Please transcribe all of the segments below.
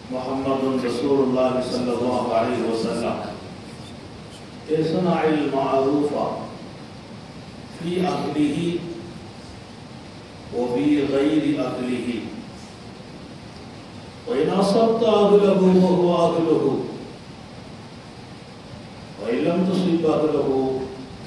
محمد رسول الله صلى الله عليه وسلم اصنع المعروف في أهله وفي غير أهله وإن أصبت أهله وهو أهله وإن لم تصب أهله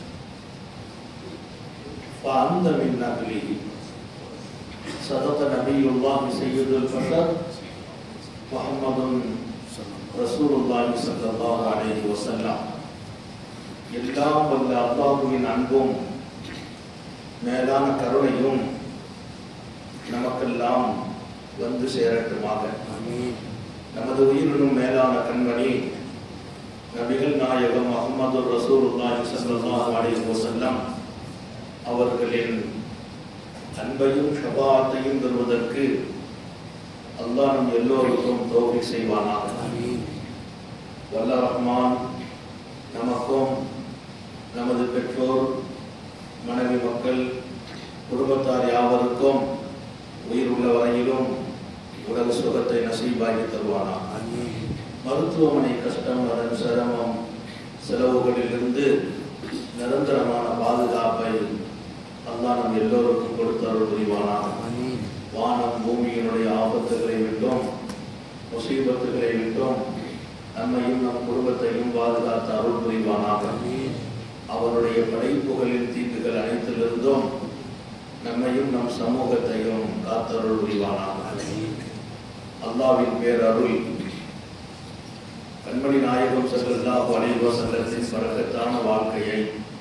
فأنت من أهله صدق نبي الله سيد البشر محمد رسول الله صلى الله عليه وسلم எல்லாம் வல்ல அல்லாஹுவின் அன்பும் மேலான கருணையும் நமக்கெல்லாம் வந்து சேரட்டுமாக நமது உயிரினும் மேலான கண்மணி நபிகள் நாயகம் அகமது ரசூலுல்லாஹி ஸல்லல்லாஹு அலைஹி வஸல்லம் அவர்களின் அன்பையும் ஷபாத்தையும் பெறுவதற்கு அல்லாஹ் நம் எல்லோருக்கும் தௌஃபீக் செய்வானாக வல்ல ரஹ்மான் நமக்கும் நமது பெற்றோர் மனைவி மக்கள் குடும்பத்தார் யாவருக்கும் உயிர் உள்ள வரையிலும் உலக சுகத்தை நசீபாகி தருவானா மருத்துவமனை கஷ்டம் அதன் சிரமம் செலவுகளிலிருந்து நிரந்தரமான பாதுகாப்பை அல்லாஹ் நம் எல்லோருக்கும் கொடுத்தருள் புரிவானா வானம் பூமியினுடைய ஆபத்துகளை விட்டும் முசீபத்துகளை விட்டும் நம்மையும் நம் குடும்பத்தையும் பாதுகாத்து அருள் புரிவானாக அவருடைய படைப்புகளின் தீங்குகள் அனைத்திலிருந்தும் நம்மையும் நம் சமூகத்தையும் காத்தருள் புரிவானாக அல்லாவின் பேரருள் கண்மணி நாயகம் ஸல்லல்லாஹு அலைஹி வஸல்லத்தின் பரக்கத்தான வாழ்க்கையை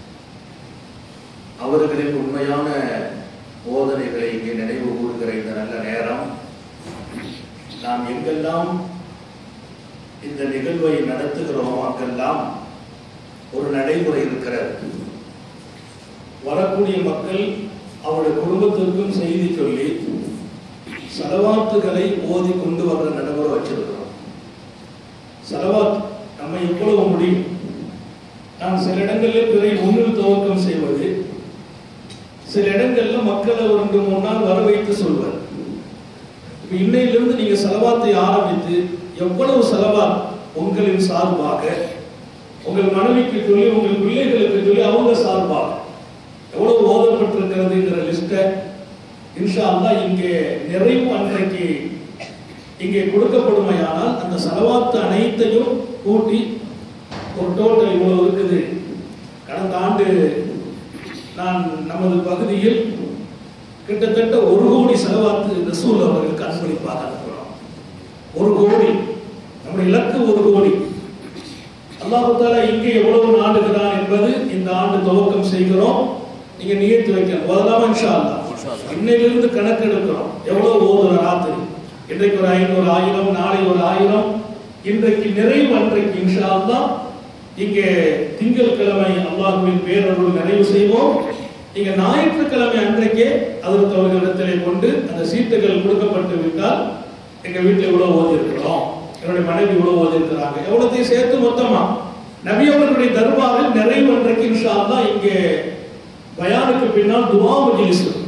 அவர்களின் உண்மையான போதனைகளை இங்கே நினைவு கூறுகிற இந்த நல்ல நேரம் நாம் எங்கெல்லாம் இந்த நிகழ்வை நடத்துகிறோம் அங்கெல்லாம் ஒரு நடைமுறை இருக்கிறது வரக்கூடிய மக்கள் அவருடைய குடும்பத்திற்கும் செய்தி சொல்லி செலவாத்துகளை ஓதி கொண்டு வர்ற நடைமுறை வச்சிருக்கிறோம் செலவாத் நம்ம எவ்வளவு முடியும் நான் சில இடங்களில் பிறை முன்னில் துவக்கம் செய்வது சில இடங்கள்ல மக்களை ஒரு ரெண்டு மூணு நாள் வர வைத்து சொல்வர் இப்ப இன்னையிலிருந்து நீங்க செலவாத்தை ஆரம்பித்து எவ்வளவு செலவாத் உங்களின் சார்பாக உங்கள் மனைவிக்கு சொல்லி உங்கள் பிள்ளைகளுக்கு சொல்லி அவங்க சார்பாக எவ்வளவு ஓதப்பட்டிருக்கிறதுங்கிற லிஸ்ட்டை இன்ஷா அல்லாஹ் இங்கே நிறைவு அன்றைக்கு இங்கே கொடுக்கப்படுமையானால் அந்த செலவாத்து அனைத்தையும் கூட்டி ஒரு டோட்டல் இவ்வளவு இருக்குது கடந்த ஆண்டு நான் நமது பகுதியில் கிட்டத்தட்ட ஒரு கோடி செலவாத்து ரசூல் அவர்களுக்கு அன்பளிப்பாக அனுப்புகிறோம் ஒரு கோடி நம்முடைய இலக்கு ஒரு கோடி அல்லாஹு தாலா இங்கே எவ்வளவு நாடுகிறான் என்பது இந்த ஆண்டு துவக்கம் செய்கிறோம் நீங்க நியத்து வைக்கணும் முதலாம இன்ஷா அல்லாஹ் இன்னையிலிருந்து கணக்கெடுக்கிறோம் எவ்வளவு ஓதுற ராத்திரி இன்றைக்கு ஒரு ஐநூறு ஆயிரம் நாளை ஒரு ஆயிரம் இன்றைக்கு நிறைவு அன்றைக்கு இன்ஷா அல்லாஹ் இங்கே திங்கட்கிழமை அல்லாஹுவின் பேரருள் நிறைவு செய்வோம் நீங்க ஞாயிற்றுக்கிழமை அன்றைக்கே அதற்கு அவர்களிடத்திலே கொண்டு அந்த சீட்டுகள் கொடுக்கப்பட்டு விட்டால் எங்க வீட்டில் இவ்வளவு ஓதி இருக்கிறோம் என்னுடைய மனைவி இவ்வளவு ஓதி இருக்கிறாங்க எவ்வளத்தையும் சேர்த்து மொத்தமா நபி அவர்களுடைய தர்பாரில் நிறைவு அன்றைக்கு இன்ஷா அல்லாஹ் இங்கே பயானுக்கு பின்னால் துவா மஜ்லிஸ் இருக்கும்.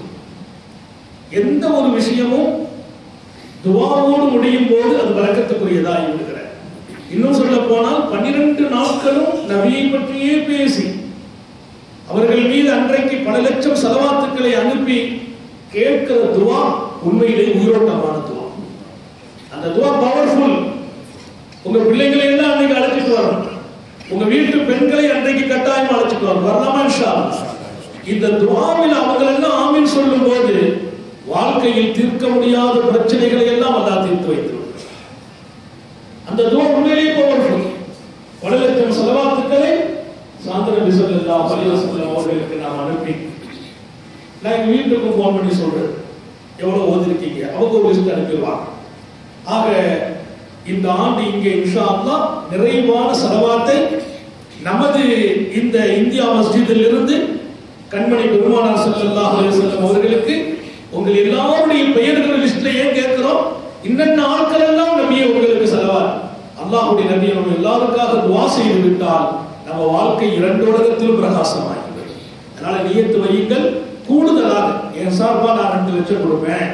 எந்த ஒரு விஷயமும் துவாவோடு முடியும் போது அது வரக்கத்துக்குரியதாகி விடுகிறது இன்னும் சொல்ல போனால் பன்னிரண்டு நாட்களும் நபியை பற்றியே பேசி அவர்கள் மீது அன்றைக்கு பல லட்சம் செலவாத்துக்களை அனுப்பி கேட்கிற துவா உண்மையிலே உயிரோட்டமான துவா அந்த துவா பவர்ஃபுல் உங்க பிள்ளைங்களை எல்லாம் அன்னைக்கு அழைச்சிட்டு வரணும் உங்க வீட்டு பெண்களை அன்றைக்கு கட்டாயம் அழைச்சிட்டு வரணும் வரலாமா இன்ஷா அல்லாஹ்? இந்த துவாவில் அவர்கள் எல்லாம் ஆமீன் சொல்லும் போது வாழ்க்கையில் தீர்க்க முடியாத பிரச்சனைகளை எல்லாம் அல்லாஹ் தீர்த்து வைத்து அந்த துவா உண்மையிலேயே பவர்ஃபுல் பல லட்சம் செலவாத்துக்களை சாந்தன பிசல்லா பலிவசல்லம் அவர்களுக்கு நாம் அனுப்பி நான் எங்க வீட்டுக்கும் ஃபோன் பண்ணி சொல்றேன் எவ்வளவு ஓதிருக்கீங்க அவங்க ஒரு லிஸ்ட் அனுப்பிடுவாங்க ஆக இந்த ஆண்டு இங்கே இன்ஷா அல்லாஹ் நிறைவான செலவாத்தை நமது இந்த இந்தியா மஸ்ஜிதில் இருந்து கண்மணி பெருமானார் ஸல்லல்லாஹு அலைஹி வஸல்லம் அவர்களுக்கு உங்கள் எல்லாருடைய பெயர்கள் லிஸ்ட்ல ஏன் கேட்கிறோம் இன்னென்ன ஆட்கள் எல்லாம் நபியை உங்களுக்கு செலவார் அல்லாஹ்வுடைய நபியை நம்ம எல்லாருக்காக துவா செய்து விட்டால் நம்ம வாழ்க்கை இரண்டு உலகத்திலும் பிரகாசமாகிவிடும் அதனால நியத்து வையுங்கள் கூடுதலாக என் சார்பா நான் ரெண்டு லட்சம் கொடுப்பேன்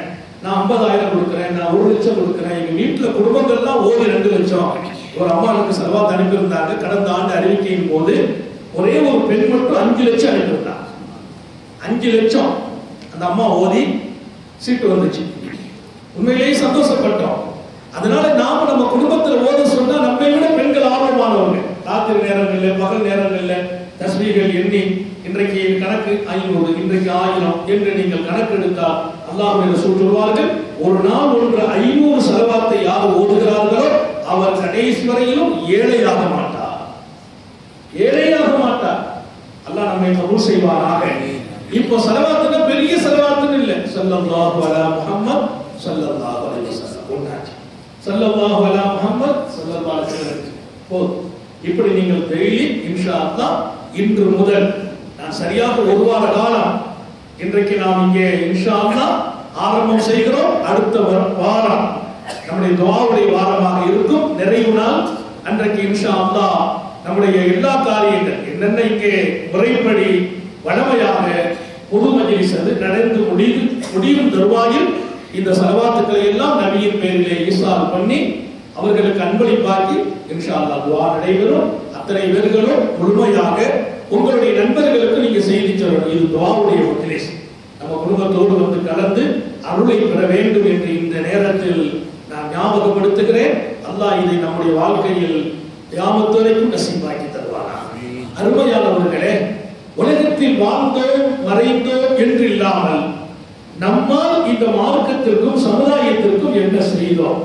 நான் ஐம்பதாயிரம் கொடுக்குறேன் நான் ஒரு லட்சம் கொடுக்குறேன் எங்க வீட்டுல குடும்பங்கள்லாம் ஓடி ரெண்டு லட்சம் ஒரு அம்மாவுக்கு செலவாத் அனுப்பியிருந்தாங்க கடந்த ஆண்டு அறிவிக்கையின் போது ஒரே ஒரு பெண் மட்டும் அஞ்சு லட்சம் அனுப்பியிருந்தாங்க அஞ்சு லட்சம் அந்த அம்மா ஓதி சீட்டு வந்துச்சு உண்மையிலேயே சந்தோஷப்பட்டோம் அதனால நாம நம்ம குடும்பத்துல ஓத சொன்னா நம்மை விட பெண்கள் ஆர்வமானவங்க ராத்திரி நேரங்கள்ல பகல் நேரங்கள்ல தஸ்மீகள் எண்ணி இன்றைக்கு கணக்கு ஐநூறு இன்றைக்கு ஆயிரம் என்று நீங்கள் கணக்கு எடுத்தால் அல்லாஹ் என்று சொல்லுவார்கள் ஒரு நாள் ஒன்று ஐநூறு செலவாத்தை யார் ஓதுகிறார்களோ அவர் கடைசி வரையிலும் ஏழையாக மாட்டார் ஏழையாக மாட்டார் அல்லாஹ் நம்மை கபூல் செய்வாராக இப்போ செலவாத்துனா பெரிய செலவாத்துன்னு இல்லை ஸல்லல்லாஹு அலா முஹம்மத் ஸல்லல்லாஹு அலைஹி வஸல்லம் ஒண்ணாச்சு ஸல்லல்லாஹு அலா முஹம்மத் ஸல்லல்லாஹு அலைஹி வஸல்லம் போதும் இப்படி நீங்கள் டெய்லி இன்ஷா அல்லாஹ் இன்று முதல் நான் சரியாக ஒரு வார காலம் இன்றைக்கு நாம் இங்கே இன்ஷா அல்லாஹ் ஆரம்பம் செய்கிறோம் அடுத்த வர- வாரம் நம்முடைய துவாவுடைய வாரமாக இருக்கும் நிறைவு நாள் அன்றைக்கு இன்ஷா அல்லாஹ் நம்முடைய எல்லா காரியங்கள் என்னென்ன இங்கே முறைப்படி வழமையாக பொது மஜ்லிஸ் அது நடந்து முடிவு முடியும் தருவாயில் இந்த சலவாத்துக்களை எல்லாம் நபியின் பேரிலே ஈசால் பண்ணி அவர்களுக்கு அன்பளிப்பாக்கி இன்ஷா அல்லாஹ் துவா நடைபெறும் அத்தனை பேர்களும் முழுமையாக உங்களுடைய நண்பர்களுக்கு நீங்க செய்தி சொல்லணும் இது துவாவுடைய மஜ்லிஸ் நம்ம குடும்பத்தோடு வந்து கலந்து அருளை பெற வேண்டும் என்று இந்த நேரத்தில் நான் ஞாபகப்படுத்துகிறேன் அல்லாஹ் இதை நம்முடைய வாழ்க்கையில் கியாமத்து வரைக்கும் நசீபாக்கி தருவானா அருமையானவர்களே உலகத்தில் வாழ்ந்தோம் மறைந்தோம் என்று இல்லாமல் நம்மால் இந்த மார்க்கத்திற்கும் சமுதாயத்திற்கும் என்ன செய்தோம்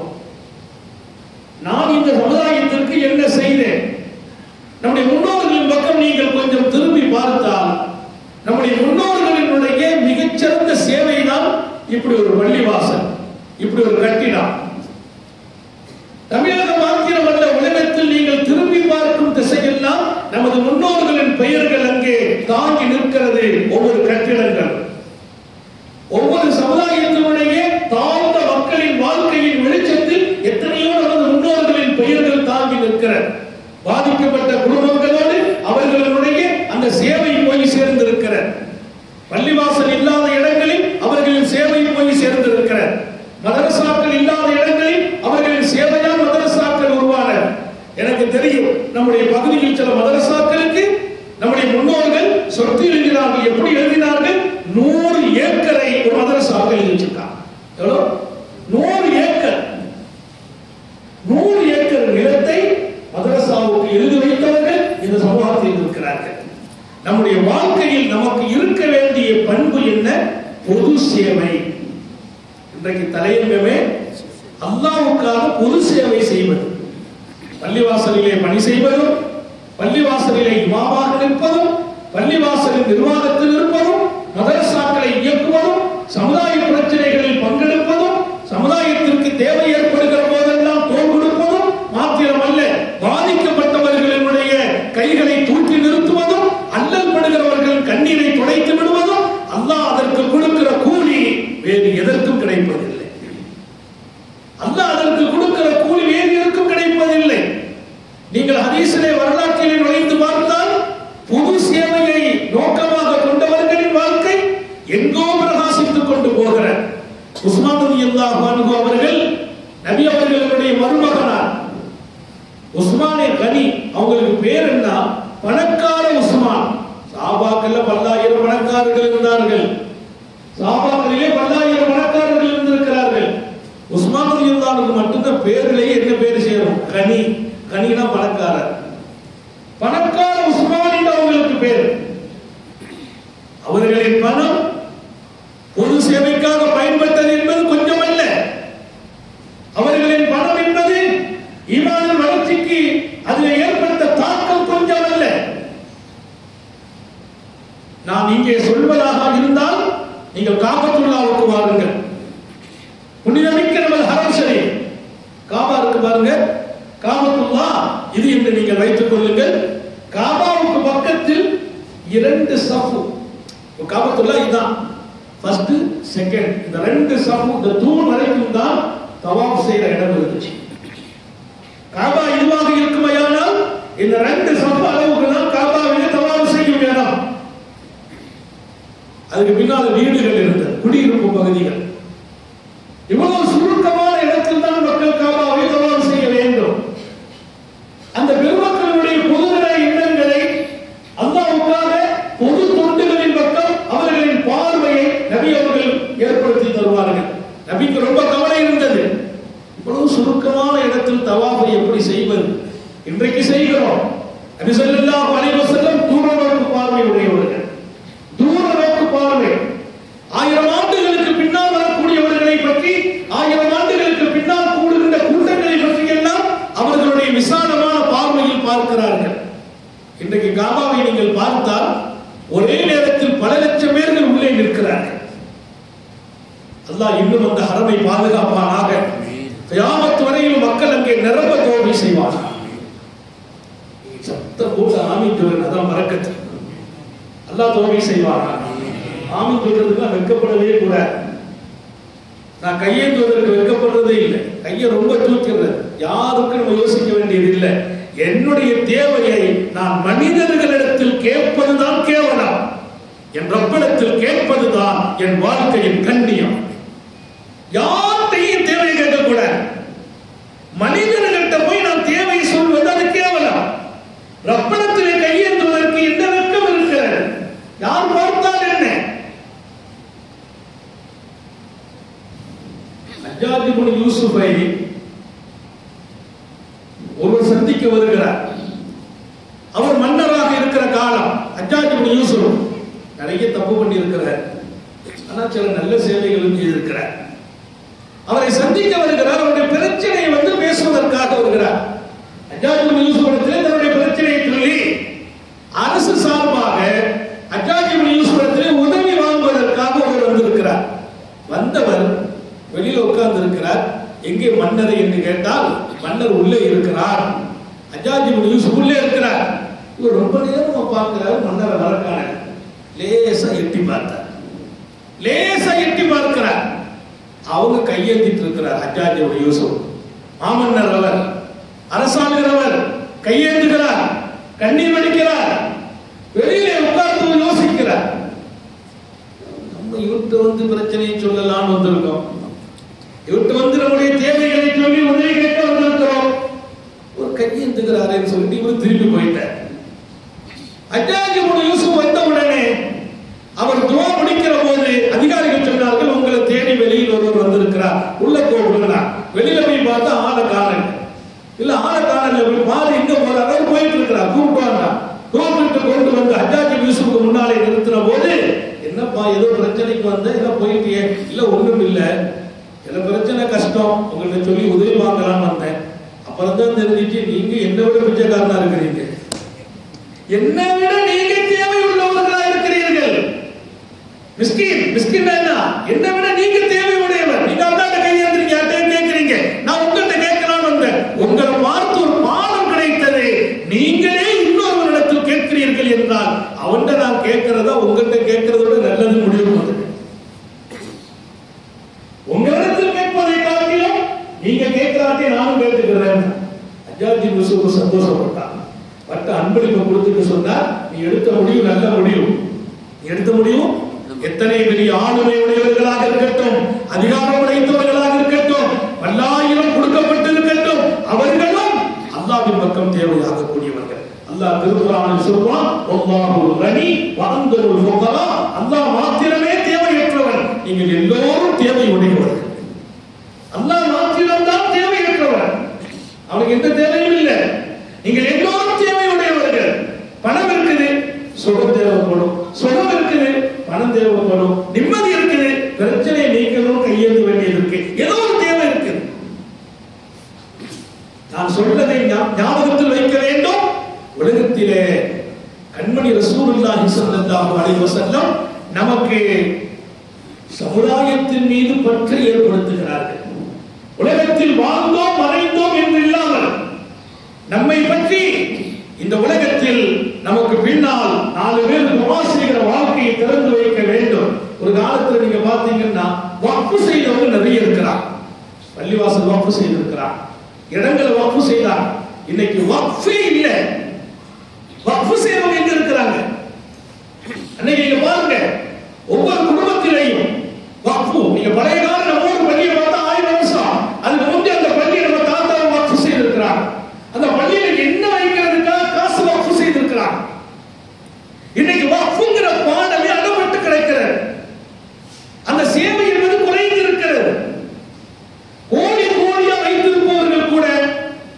நான் இந்த சமுதாயத்திற்கு என்ன செய்தேன் நம்முடைய முன்னோர்களின் பக்கம் நீங்கள் கொஞ்சம் திரும்பி பார்த்தால் நம்முடைய முன்னோர்களினுடைய மிகச்சிறந்த சேவை தான் இப்படி ஒரு பள்ளிவாசல் இப்படி ஒரு கட்டிடம் தமிழக மாத்திரமல்ல உலகத்தில் நீங்கள் திரும்பி பார்க்கும் திசையெல்லாம் நமது முன்னோர்களின் பெயர்கள் அங்கே தாங்கி நிற்கிறது ஒவ்வொரு கட்டிடங்கள் ஒவ்வொரு சமுதாயத்தினுடைய தாழ்ந்த மக்களின் வாழ்க்கையின் வெளிச்சத்தில் எத்தனையோ நமது முன்னோர்களின் பெயர்கள் தாங்கி நிற்கிறது பாதிக்கப்பட்ட குடும்பங்களோடு அவர்களுடைய அந்த சேவை போய் சேர்ந்திருக்கிறது பள்ளிவாசல் இல்லாத இடங்களில் அவர்களின் சேவை போய் சேர்ந்திருக்கிறது மதரசாக்கள் இல்லாத இடங்களில் அவர்களின் சேவையால் மதரசாக்கள் உருவான எனக்கு தெரியும் நம்முடைய பகுதியில் சில மதரசாக்களுக்கு நம்முடைய முன்னோர்கள் சொத்து எழுதினார்கள் எப்படி எழுதினார்கள் நூறு ஏக்கரை ஒரு மதரசாக்கள் எழுதி வச்சிருக்காங்க எவ்வளோ நூறு ஏக்கர் நூறு ஏக்கர் நிலத்தை மதரசாவுக்கு எழுதி வைத்தவர்கள் இந்த சமூகத்தில் இருக்கிறார்கள் நம்முடைய வாழ்க்கையில் நமக்கு இருக்க வேண்டிய பண்பு என்ன பொது சேவை இன்றைக்கு தலையங்கமே அல்லாவுக்காக பொது சேவை செய்வது பள்ளிவாசலிலே பணி செய்வதும் பள்ளிவாசலிலே இமாமாக நிற்பதும் பள்ளிவாசலின் நிர்வாகத்தில் இருப்பதும் மதரசாக்களை இயக்குவதும் சமுதாய பிரச்சனைகளில் பங்கெடுப்பதும் சமுதாயத்திற்கு தேவை ஏற்படுகிற போதெல்லாம் தோல் கொடுப்பதும் மாத்திரமல்ல பாதிக்கப்பட்டவர்களினுடைய கைகளை தூக்கி நிறுத்துவதும் அல்லல் படுகிறவர்கள் கண்ணீரை துடைத்து விடுவதும் அல்லாஹ் அதற்கு கொடுக்கிற கூலி வேறு எதற்கும் கிடைப்பதில்லை அல்லாஹ் அதற்கு கொடுக்கிற கூலி வேறு எதற்கும் கிடைப்பதில்லை நீங்கள் ஹதீஸிலே வரலாற்றிலே நுழைந்து பார்த்தால் பொது சேவையை நோக்கமாக கொண்டவர்களின் வாழ்க்கை எங்கோ பிரகாசித்துக் கொண்டு போகிற உஸ்மான் ரலியல்லாஹு அன்ஹு அவர்கள் நபி அவர்களுடைய மருமகனார் உஸ்மானே கனி அவங்களுக்கு பேர் என்ன பணக்கார உஸ்மான் சாபாக்கள்ல பல்லாயிரம் பணக்காரர்கள் இருந்தார்கள் சாபாக்களிலே பல்லாயிரம் பணக்காரர்கள் இருந்திருக்கிறார்கள் உஸ்மான் ரலியல்லாஹு மட்டும்தான் பேரிலேயே என்ன பேர் சேரும் கனி கனினா பணக்காரர் பணக்கார உஸ்மான் என்று அவங்களுக்கு பேர் அவர்களின் பணம் பொது சேவைக்காக பயன்பட்டது என்பது கொஞ்சம் அல்ல அவர்களின் பணம் என்பது ஈமானின் வளர்ச்சிக்கு அதில் ஏற்பட்ட தாக்கம் கொஞ்சம் அல்ல நான் இங்கே சொல்வதாக இருந்தால் நீங்கள் காபத்துல்லாவுக்கு வாருங்கள் புனிதமிக்க நமது ஹரம் ஷரீப் காபா இருக்கு பாருங்க காபத்துல்லா இது என்று நீங்கள் வைத்துக் கொள்ளுங்கள் காபாவுக்கு பக்கத்தில் இரண்டு சஃபு காபத்துல்லா இதுதான் ஃபர்ஸ்ட் செகண்ட் இந்த ரெண்டு சஃபு இந்த தூண் வரைக்கும் தான் தவாப் செய்யற இடம் இருந்துச்சு காபா இதுவாக இருக்குமையானால் இந்த ரெண்டு சஃபு அளவுக்கு தான் காபாவிலே தவாப் செய்யும் இடம் அதுக்கு பின்னால் வீடுகள் இருந்தது குடியிருப்பு பகுதிகள் தவாஃபை எப்படி செய்வது இன்றைக்கு செய்கிறோம் நபி ஸல்லல்லாஹு அலைஹி வஸல்லம் தூர நோக்கு பார்வை உடையவர்கள் தூர நோக்கு பார்வை ஆயிரம் ஆண்டுகளுக்கு பின்னால் வரக்கூடியவர்களை பற்றி ஆயிரம் ஆண்டுகளுக்கு பின்னால் கூடுகின்ற கூட்டங்களை பற்றி எல்லாம் அவர்களுடைய விசாலமான பார்வையில் பார்க்கிறார்கள் இன்றைக்கு காபாவை நீங்கள் பார்த்தால் ஒரே நேரத்தில் பல லட்சம் பேர்கள் உள்ளே நிற்கிறார்கள் அல்லாஹ் இன்னும் அந்த ஹரமை பாதுகாப்பானாக கியாமத் வரையில் மக்கள் அங்கே நிரம்ப தோல்வி செய்வார்கள் சத்தம் போட்டு ஆமீன் சொல்லுங்க அதான் மறக்கத்து அல்லாஹ் தோல்வி செய்வானா ஆமீன் சொல்றதுக்கு வெட்கப்படவே கூடாது நான் கையேந்துவதற்கு வெட்கப்படுறதே இல்லை கையை ரொம்ப தூக்கிறது யாருக்கும் நம்ம யோசிக்க வேண்டியது இல்லை என்னுடைய தேவையை நான் மனிதர்களிடத்தில் கேட்பதுதான் கேவலம் என் ரப்பிடத்தில் கேட்பதுதான் என் வாழ்க்கையின் கண்ணியம் யார்கிட்டையும் தேவை கேட்கக்கூடாது மனிதர்கள்ட்ட போய் நான் தேவை சொல்வது அது கேவலம் ரப்பணத்திலே கையேந்துவதற்கு என்ன வெட்கம் இருக்கிறது யார் பார்த்தால் என்ன ஹஜ்ஜாஜ் இப்னு யூசுஃபை ஒருவர் சந்திக்க வருகிறார் அவர் மன்னராக இருக்கிற காலம் ஹஜ்ஜாஜ் இப்னு யூசுப் நிறைய தப்பு பண்ணி இருக்கிறார் ஆனா சில நல்ல சேவைகளும் செய்திருக்கிறார் அவரை சந்திக்க வருகிறார் அவருடைய பிரச்சனையை வந்து பேசுவதற்காக வருகிறார் ஹஜ்ஜாஜ் இப்னு யூசுப் இடத்திலே தன்னுடைய பிரச்சனையை சொல்லி அரசு சார்பாக ஹஜ்ஜாஜ் இப்னு யூசுப் இடத்திலே உதவி வாங்குவதற்காக அவர் வந்திருக்கிறார் வந்தவர் வெளியில உட்கார்ந்து இருக்கிறார் எங்கே மன்னரை என்று கேட்டால் மன்னர் உள்ளே இருக்கிறார் ஹஜ்ஜாஜ் இப்னு யூசுப் உள்ளே இருக்கிறார் இவர் ரொம்ப நேரமா பார்க்கிறார் மன்னரை வரக்கான லேசா எட்டி பார்த்தார் லேசா எட்டி பார்க்கிறார் அவங்க கையேந்திட்டு இருக்கிறார் ஹஜ்ஜாஜ் இப்னு யூசுப் மாமன்னர் அவர் அரசாளுகிறவர் கையேந்துகிறார் கண்ணீர் வடிக்கிறார் வெளியிலே உட்கார்ந்து யோசிக்கிறார் நம்ம இவர்கிட்ட வந்து பிரச்சனையை சொல்லலாம்னு வந்திருக்கோம் இவர்கிட்ட வந்து நம்முடைய தேவைகளை சொல்லி உதவி கேட்க வந்திருக்கிறோம் ஒரு கையேந்துகிறாரேன்னு சொல்லிட்டு இவர் திரும்பி போயிட்டார் அஜாஜி முன் யூசுப் வந்த உடனே அவர் துவா முடிக்கிற போது அதிகாரிகள் சொன்னார்கள் உங்களை தேடி வெளியில் ஒருவர் வந்திருக்கிறார் உள்ள போகிறார் வெளியில போய் பார்த்தா ஆளை காணல இல்ல ஆளை காணல போய் பாரு எங்க போறாரு அவர் போயிட்டு இருக்கிறார் கூப்பிட்டு கூப்பிட்டு கொண்டு வந்து அஜாஜி யூசுஃபுக்கு முன்னாலே நிறுத்தின போது என்னப்பா ஏதோ பிரச்சனைக்கு வந்த ஏதோ போயிட்டியே இல்ல ஒண்ணும் இல்ல சில பிரச்சனை கஷ்டம் உங்கள்ட்ட சொல்லி உதவி வாங்கலாம்னு வந்தேன் அப்புறம் தான் தெரிஞ்சிச்சு நீங்க என்னை விட பிச்சைக்காரனா இருக்கிறீங்க என்னை விட நீங்க தேவை உள்ளவர்களா இருக்கிறீர்கள் மிஸ்கின் மிஸ்கின் என்ன என்னை விட நீங்க தேவை உடையவர் நீங்க அந்தாண்ட கையேந்திரீங்க யார்ட்டையும் கேட்கறீங்க நான் உங்கள்கிட்ட கேட்கலாம்னு வந்தேன் உங்களை பார்த்து ஒரு பாடம் கிடைத்தது நீங்களே இன்னொருவரிடத்தில் கேட்கிறீர்கள் என்றால் அவன்கிட்ட நான் கேட்கிறதா உங்கள்கிட்ட கேட்கறத விட நல்லது முடிவு பண்ணுது உங்களிடத்தில் கேட்பதை காட்டிலும் நீங்க கேட்கிறாட்டே நானும் கேட்டுக்கிறேன் அஜாஜி யூசுப் சந்தோஷப்பட்டான் பட்ட அன்பளிப்பை கொடுத்துட்டு சொன்னார் நீ எடுத்த முடிவு நல்ல முடிவு நீ எடுத்த முடிவு எத்தனை பெரிய ஆளுமை உடையவர்களாக இருக்கட்டும் அதிகாரம் உடைத்தவர்களாக இருக்கட்டும் பல்லாயிரம் கொடுக்கப்பட்டிருக்கட்டும் அவர்களும் அல்லாஹ்வின் பக்கம் தேவையாக கூடியவர்கள் அல்லாஹ் திருக்குறானில் சொல்வான் அல்லாஹு கனி வஅந்தருல் ஃபுகரா அல்லாஹ் மாத்திரமே தேவையற்றவன் நீங்கள் எல்லோரும் தேவை உடையவர்கள் அல்லாஹ் மாத்திரம் தான் தேவையற்றவன் அவனுக்கு எந்த தேவையும் இல்லை நீங்கள் எல்லோரும் தேவை உடையவர்கள் பணம் இருக்குது சுகம் தேவைப்படும் சுகம் இருக்குது பணம் தேவைப்படும் நிம்மதி இருக்குது பிரச்சனையை நீக்கணும் கையெழுத்து வேண்டியது இருக்கு ஏதோ ஒரு தேவை இருக்குது நான் சொல்றதை ஞா- ஞாபகத்தில் வைக்க வேண்டும் உலகத்திலே கண்மணி ரசூலுல்லாஹி ஸல்லல்லாஹு அலைஹி வஸல்லம் நமக்கு சமுதாயத்தின் மீது பற்றை ஏற்படுத்துகிறார்கள் உலகத்தில் வாழ்ந்தோம் மறைந்தோம் என்று இல்லாமல் நம்மை பற்றி இந்த உலகத்தில் நமக்கு பின்னால் நாலு பேர் துவா செய்கிற வாழ்க்கையை திறந்து வைக்க வேண்டும் ஒரு காலத்துல நீங்க பாத்தீங்கன்னா வக்ஃபு செய்தவங்க நிறைய இருக்கிறார் பள்ளிவாசல் வக்ஃபு செய்திருக்கிறார் இடங்களை வக்ஃபு செய்தார் இன்னைக்கு வக்ஃபே இல்லை வக்ஃபு செய்றவங்க எங்க இருக்கிறாங்க அன்னைக்கு நீங்க பாருங்க ஒவ்வொரு குடும்பத்திலையும் வக்ஃபு நீங்க பழைய கால நம்ம ஊர் பள்ளியை பார்த்தா ஆயிரம் வருஷம் அதுக்கு முந்தைய அந்த பள்ளியை நம்ம தாத்தா வக்ஃபு செய்திருக்கிறார் அந்த பள்ளியில என்ன வைக்கிறதுக்காக காசு வக்ஃபு செய்திருக்கிறார் இன்னைக்கு வக்ஃபுங்கிற பாடமே அடப்பட்டு கிடக்கிறது அந்த சேவை என்பது குறைந்து இருக்கிறது கோடி கோடியா வைத்திருப்பவர்கள் கூட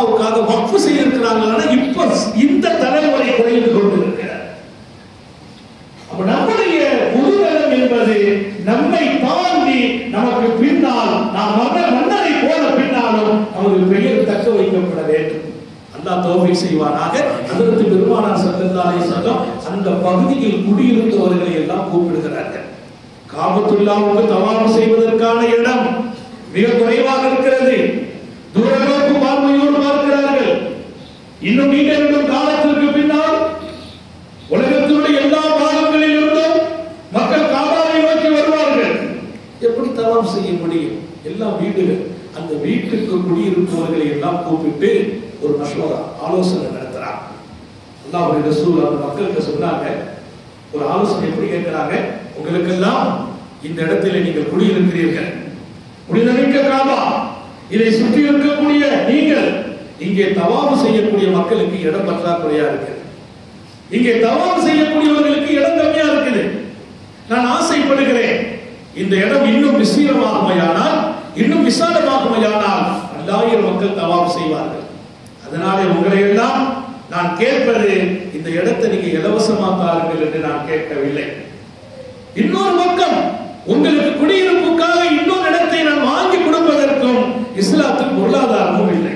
காபாவுக்காக வக்ஃபு செய்திருக்கிறாங்கன்னா இப்ப இந்த தலைமுறை குறைந்து கொண்டிருக்கிறார் அப்ப நம்முடைய பொதுநலம் என்பது நம்மை தாண்டி நமக்கு பின்னால் நாம் மன்ன மன்னரை போன பின்னாலும் நமது பெயர் தக்க வைக்கப்பட வேண்டும் அல்லாஹ் தௌஃபீக் செய்வானாக அதற்கு பெருமானார் ஸல்லல்லாஹு அலைஹி வஸல்லம் அந்த பகுதியில் குடியிருந்தவர்களை எல்லாம் கூப்பிடுகிறார்கள் காபத்துல்லாவுக்கு தவாஃப் செய்வதற்கான இடம் மிக குறைவாக இருக்கிறது தூரநோக்கு பார்வையோடு பார்க்கிறார்கள் இன்னும் நீண்ட நெடும் காலத்திற்கு பின்னால் உலகத்தினுடைய எல்லா பாகங்களில் இருந்தும் மக்கள் காபாவை நோக்கி வருவார்கள் எப்படி தவாம் செய்ய முடியும் எல்லாம் வீடுகள் அந்த வீட்டுக்கு குடியிருப்பவர்களை எல்லாம் கூப்பிட்டு ஒரு மசோதா ஆலோசனை நடத்துறார் அல்லாஹ் ரசூல் அந்த மக்களுக்கு சொன்னாங்க ஒரு ஆலோசனை எப்படி கேட்கிறாங்க உங்களுக்கெல்லாம் இந்த இடத்துல நீங்கள் குடியிருக்கிறீர்கள் முடிந்தமிக்க காபா இதை சுற்றி இருக்கக்கூடிய நீங்கள் இங்கே தவாபு செய்யக்கூடிய மக்களுக்கு இடம் பற்றாக்குறையா இருக்கு இங்கே தவாபு செய்யக்கூடியவர்களுக்கு இடம் கம்மியா இருக்குது நான் ஆசைப்படுகிறேன் இந்த இடம் இன்னும் விசீலமாகுமையானால் இன்னும் விசாலமாகுமையானால் பல்லாயிரம் மக்கள் தவாபு செய்வார்கள் அதனாலே உங்களை எல்லாம் நான் கேட்பது இந்த இடத்தை நீங்க இலவசமா தாருங்கள் என்று நான் கேட்கவில்லை இன்னொரு பக்கம் உங்களுக்கு குடியிருப்புக்காக இன்னொரு இடத்தை நான் வாங்கி கொடுப்பதற்கும் இஸ்லாத்தில் பொருளாதாரமும் இல்லை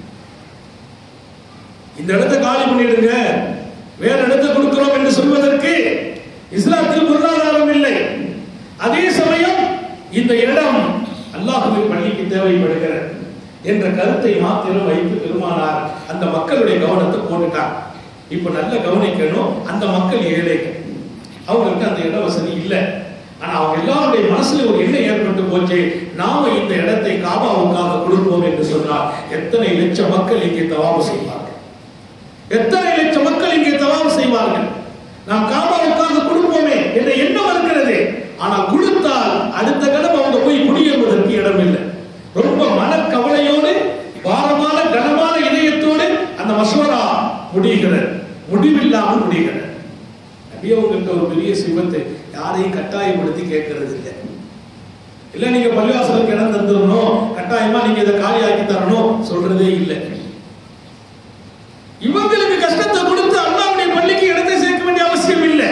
இந்த இடத்தை காலி பண்ணிடுங்க வேற இடத்தை கொடுக்கிறோம் என்று சொல்வதற்கு இஸ்லாத்தில் பொருளாதாரம் இல்லை அதே சமயம் இந்த இடம் அல்லாஹுவின் பள்ளிக்கு தேவைப்படுகிறது என்ற கருத்தை மாத்திரம் வைத்து பெருமானார் அந்த மக்களுடைய கவனத்தை போட்டுட்டார் இப்ப நல்ல கவனிக்கணும் அந்த மக்கள் ஏழைகள் அவங்களுக்கு அந்த இட வசதி இல்லை ஆனா அவங்க எல்லாருடைய மனசுல ஒரு எண்ணம் ஏற்பட்டு போச்சு நாம இந்த இடத்தை காபாவுக்காக கொடுப்போம் என்று சொன்னால் எத்தனை லட்சம் மக்கள் இங்கே தவாபு செய்வார்கள் எத்தனை லட்சம் மக்கள் இங்கே தவாபு செய்வார்கள் நாம் காபாவுக்காக கொடுப்போமே என்ற எண்ணம் இருக்கிறது ஆனால் கொடுத்தால் அடுத்த கணம் அவங்க போய் குடியேறுவதற்கு இடம் இல்லை ரொம்ப மனக்கவலையோடு பாரமான கனமான இதயத்தோடு அந்த மசோரா முடிகிறது முடிவில்லாமல் முடிகிறது நபியவங்களுக்கு ஒரு பெரிய சிவத்தை யாரையும் கட்டாயப்படுத்தி கேட்கறது இல்லை இல்ல நீங்க பள்ளிவாசலுக்கு இடம் தந்துடணும் கட்டாயமா நீங்க இதை காலியாக்கி தரணும் சொல்றதே இல்லை இவங்களுக்கு கஷ்டத்தை கொடுத்து அல்லாவுடைய பள்ளிக்கு இடத்தை சேர்க்க வேண்டிய அவசியம் இல்லை